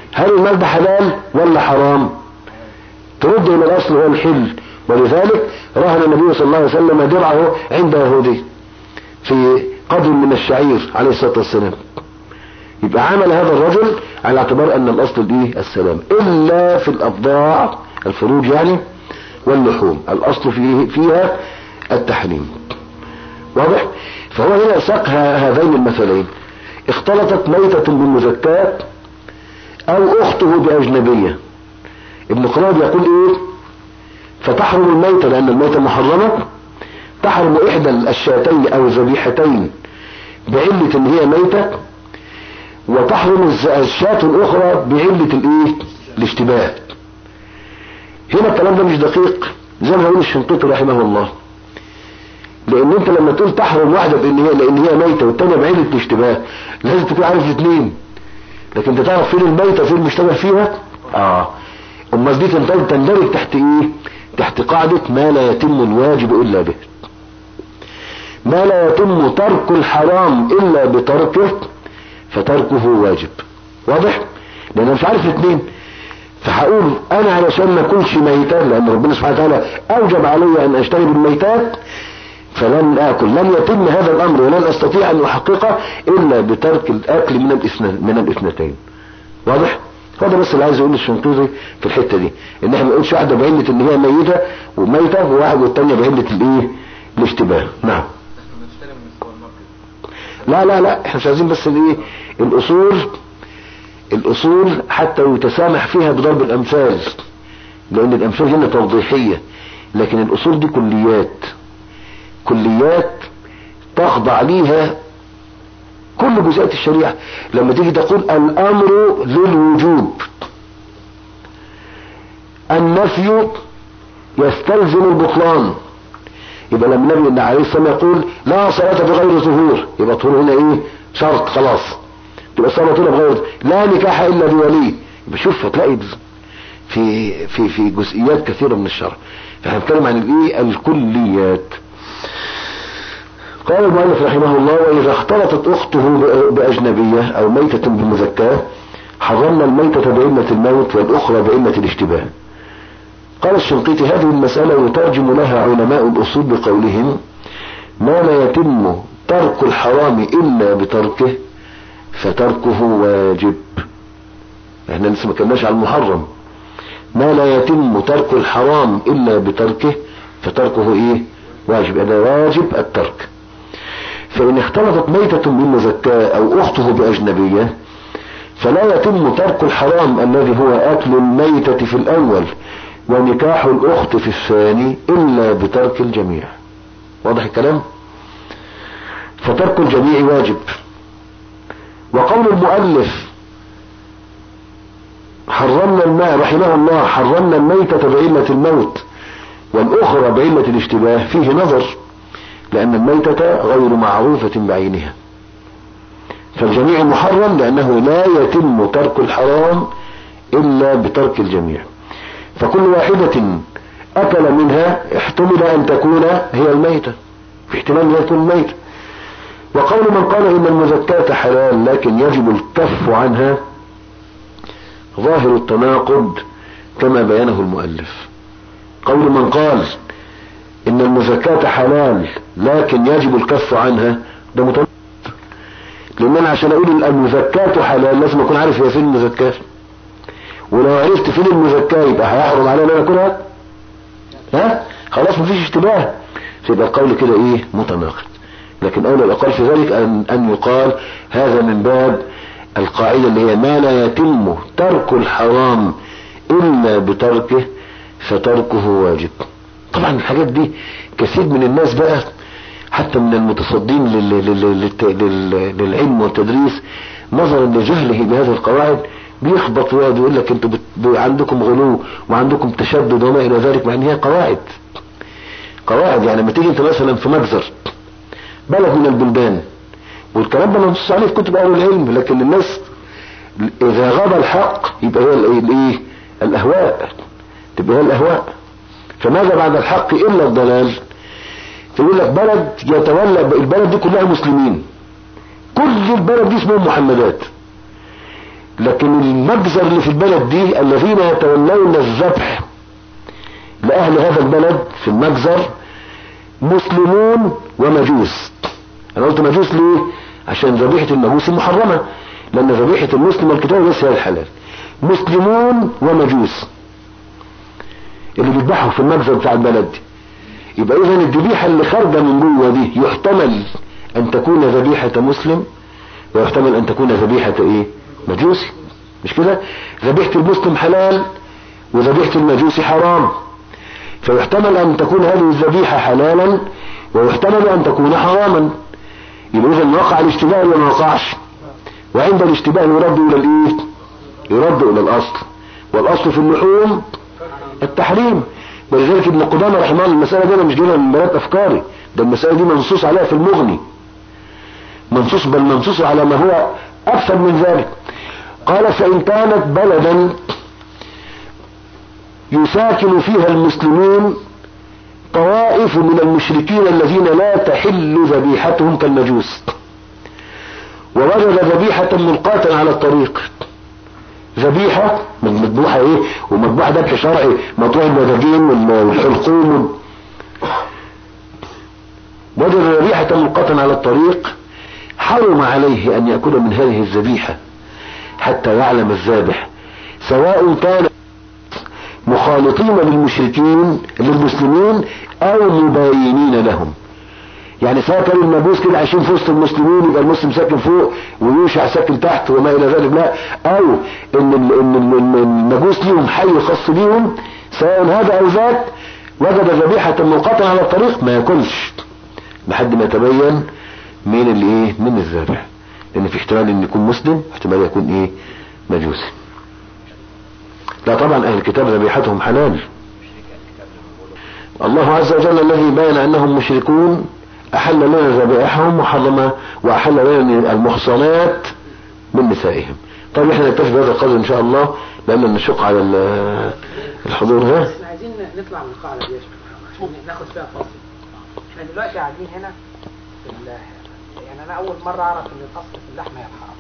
هل المال ده حلال ولا حرام ترد الى الاصل هو الحل ولذلك رهن النبي صلى الله عليه وسلم درعه عند يهودي في قدر من الشعير عليه الصلاة والسلام يبقى عمل هذا الرجل على اعتبار ان الاصل الايه السلام الا في الابضاع الفروج يعني واللحوم الاصل فيه فيها التحريم واضح فهو هنا ساق هذين المثلين اختلطت ميتة بالمزكاة او اخته باجنبية ابن قراب يقول ايه فتحرم الميتة لان الميتة محرمة تحرم احدى الشاتين او الذبيحتين بعلة ان هي ميتة وتحرم الشاة الاخرى بعلة الايه الاشتباه هنا الكلام ده مش دقيق زي ما يقول الشنقيطي رحمه الله لان انت لما تقول تحرم واحدة بان هي لان هي ميتة والتانية بعلة الاشتباه لازم تكون عارف الاثنين لكن انت تعرف فين الميتة فين المشتبه فيها اه امال دي تندرج تحت ايه تحت قاعدة ما لا يتم الواجب الا به ما لا يتم ترك الحرام الا بتركه فتركه واجب واضح لان انا مش عارف الاثنين فهقول انا علشان ما اكلش ميتات لان ربنا سبحانه وتعالى اوجب علي ان اشتري بالميتات فلن اكل لن يتم هذا الامر ولن استطيع ان احققه الا بترك الاكل من الاثنين من الاثنتين واضح هذا بس اللي عايز اقوله الشنقيطي في الحته دي ان احنا ما نقولش واحده بعله ان هي ميته وميته وواحد والثانيه بعله الايه الاشتباه نعم لا لا لا احنا مش عايزين بس الايه الاصول الاصول حتى يتسامح فيها بضرب الامثال لان الامثال هنا توضيحيه لكن الاصول دي كليات كليات تخضع ليها كل جزئيات الشريعة لما تيجي تقول الامر للوجوب النفي يستلزم البطلان يبقى لما النبي عليه الصلاة يقول لا صلاة بغير ظهور يبقى الظهور هنا ايه شرط خلاص تبقى الصلاة هنا بغير لا نكاح الا بولي يبقى شوف هتلاقي في في في جزئيات كثيرة من الشرع فاحنا بنتكلم عن الايه الكليات قال المؤلف رحمه الله وإذا اختلطت أخته بأجنبية أو ميتة بمزكاة حرمنا الميتة بعلة الموت والأخرى بعلة الاشتباه قال الشنقيطي هذه المسألة يترجم لها علماء الأصول بقولهم ما لا يتم ترك الحرام إلا بتركه فتركه واجب احنا لسه ما كناش على المحرم ما لا يتم ترك الحرام إلا بتركه فتركه إيه واجب هذا واجب الترك فإن اختلطت ميتة من مزكاة أو أخته بأجنبية فلا يتم ترك الحرام الذي هو أكل الميتة في الأول ونكاح الأخت في الثاني إلا بترك الجميع واضح الكلام فترك الجميع واجب وقول المؤلف حرمنا الماء رحمه الله حرمنا الميتة بعلة الموت والأخرى بعلة الاشتباه فيه نظر لأن الميتة غير معروفة بعينها فالجميع محرم لأنه لا يتم ترك الحرام إلا بترك الجميع فكل واحدة أكل منها احتمل أن تكون هي الميتة في احتمال أن تكون ميتة وقول من قال إن المزكاة حلال لكن يجب الكف عنها ظاهر التناقض كما بيانه المؤلف قول من قال ان المزكاة حلال لكن يجب الكف عنها ده متناقض لان انا عشان اقول المزكاة حلال لازم اكون عارف هي فين المزكاة ولو عرفت فين المزكاة يبقى هيحرم علينا ان انا اكلها ها خلاص مفيش اشتباه فيبقى القول كده ايه متناقض لكن اولى الاقل في ذلك ان, أن يقال هذا من باب القاعدة اللي هي ما لا يتم ترك الحرام الا بتركه فتركه واجب طبعا الحاجات دي كثير من الناس بقى حتى من المتصدين للعلم والتدريس نظرا لجهله بهذه القواعد بيخبط ويقعد يقول لك انتوا عندكم غلو وعندكم تشدد وما الى ذلك مع ان هي قواعد قواعد يعني لما تيجي انت مثلا في مجزر بلد من البلدان والكلام ده منصوص عليه في كتب اهل العلم لكن الناس اذا غاب الحق يبقى هي الايه الاهواء تبقى هي الاهواء فماذا بعد الحق الا الضلال يقول لك بلد يتولى البلد دي كلها مسلمين كل البلد دي اسمهم محمدات لكن المجزر اللي في البلد دي الذين يتولون الذبح لأهل هذا البلد في المجزر مسلمون ومجوس أنا قلت مجوس ليه؟ عشان ذبيحة المجوس محرمة لأن ذبيحة المسلم والكتاب بس هي الحلال مسلمون ومجوس اللي بيذبحوا في المجزر بتاع البلد دي يبقى إذا الذبيحة اللي خارجة من جوه دي يحتمل أن تكون ذبيحة مسلم ويحتمل أن تكون ذبيحة إيه؟ مجوسي مش كده؟ ذبيحة المسلم حلال وذبيحة المجوسي حرام فيحتمل أن تكون هذه الذبيحة حلالا ويحتمل أن تكون حراما يبقى إذا وقع الاشتباه ولا ما وقعش وعند الاشتباه يرد إلى الإيه؟ يرد إلى الأصل والأصل في اللحوم التحريم ولذلك ابن قدامة رحمه الله المسألة دي أنا مش جايبها من بنات أفكاري ده المسألة دي منصوص عليها في المغني منصوص بل منصوص على ما هو أكثر من ذلك قال فإن كانت بلدا يساكن فيها المسلمون طوائف من المشركين الذين لا تحل ذبيحتهم كالمجوس ووجد ذبيحة ملقاة على الطريق ذبيحة من مذبوحة ايه ومذبوحة ذبح شرعي مطروح الوداجين والحلقوم وجد ذبيحة ملقاة على الطريق حرم عليه ان يأكل من هذه الذبيحة حتى يعلم الذابح سواء كان مخالطين للمشركين للمسلمين او مباينين لهم يعني سواء كان المجوس كده عايشين في وسط المسلمين يبقى المسلم ساكن فوق ويوشع ساكن تحت وما الى ذلك لا او ان ان المجوس ليهم حي خاص بيهم سواء هذا او ذاك وجد ذبيحة ملقاة على الطريق ما ياكلش لحد ما يتبين مين اللي ايه من الذابح لان في احتمال ان يكون مسلم احتمال يكون ايه مجوسي لا طبعا اهل الكتاب ذبيحتهم حلال الله عز وجل الذي بين انهم مشركون احل لنا ذبائحهم وحرم واحل لنا المحصنات من نسائهم طيب احنا نكتفي بهذا القدر ان شاء الله لان نشق على الحضور ده احنا عايزين نطلع من القاعدة دي يا شيخ عشان ناخد فيها فاصل احنا دلوقتي قاعدين هنا في ال- يعني انا اول مرة اعرف ان الاصل في اللحمة هي الحرام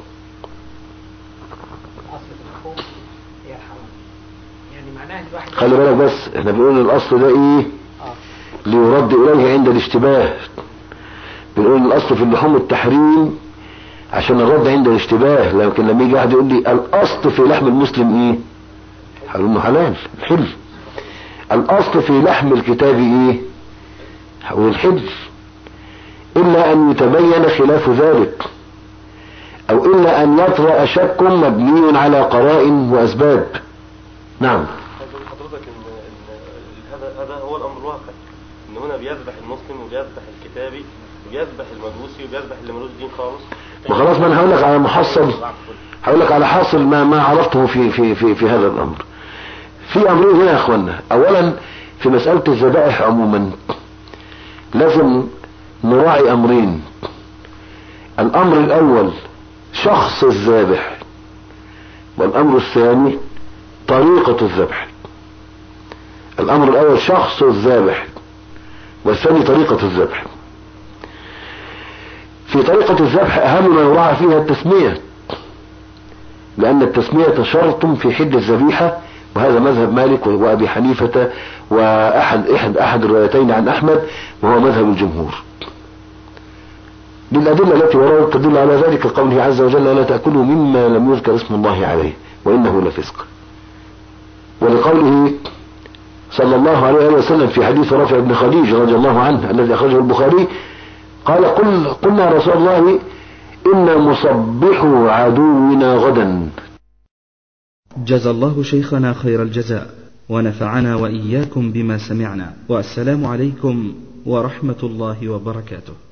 الاصل في اللحوم هي الحرام يعني معناها ان الواحد خلي بالك بس احنا بنقول الاصل ده ايه اه ليرد اليه عند الاشتباه بنقول الاصل في اللحوم التحريم عشان الرد عند الاشتباه لكن لما يجي واحد يقول لي الاصل في لحم المسلم ايه هقول انه حلال الحل الاصل في لحم الكتاب ايه هقول الحل الا ان يتبين خلاف ذلك او الا ان يطرأ شك مبني على قرائن واسباب نعم حضرتك ان ان هذا هذا هو الامر الواقع ان هنا بيذبح المسلم وبيذبح الكتابي وبيذبح المجوسي وبيذبح اللي ملوش دين خالص ما خلاص ما انا هقول لك على محصل هقول لك على حاصل ما ما عرفته في في في في هذا الامر في امرين هنا يا اخوانا اولا في مساله الذبائح عموما لازم نراعي امرين الامر الاول شخص الذابح والامر الثاني طريقه الذبح الامر الاول شخص الذابح والثاني طريقه الذبح في طريقة الذبح أهم ما يراعى فيها التسمية لأن التسمية شرط في حد الذبيحة وهذا مذهب مالك وأبي حنيفة وأحد أحد أحد الروايتين عن أحمد وهو مذهب الجمهور للأدلة التي وردت تدل على ذلك قوله عز وجل لا تأكلوا مما لم يذكر اسم الله عليه وإنه لفسق ولقوله صلى الله عليه وسلم في حديث رافع بن خديج رضي الله عنه الذي أخرجه البخاري قال قل قلنا يا رسول الله إن مصبحو عدونا غدا جزى الله شيخنا خير الجزاء ونفعنا وإياكم بما سمعنا والسلام عليكم ورحمة الله وبركاته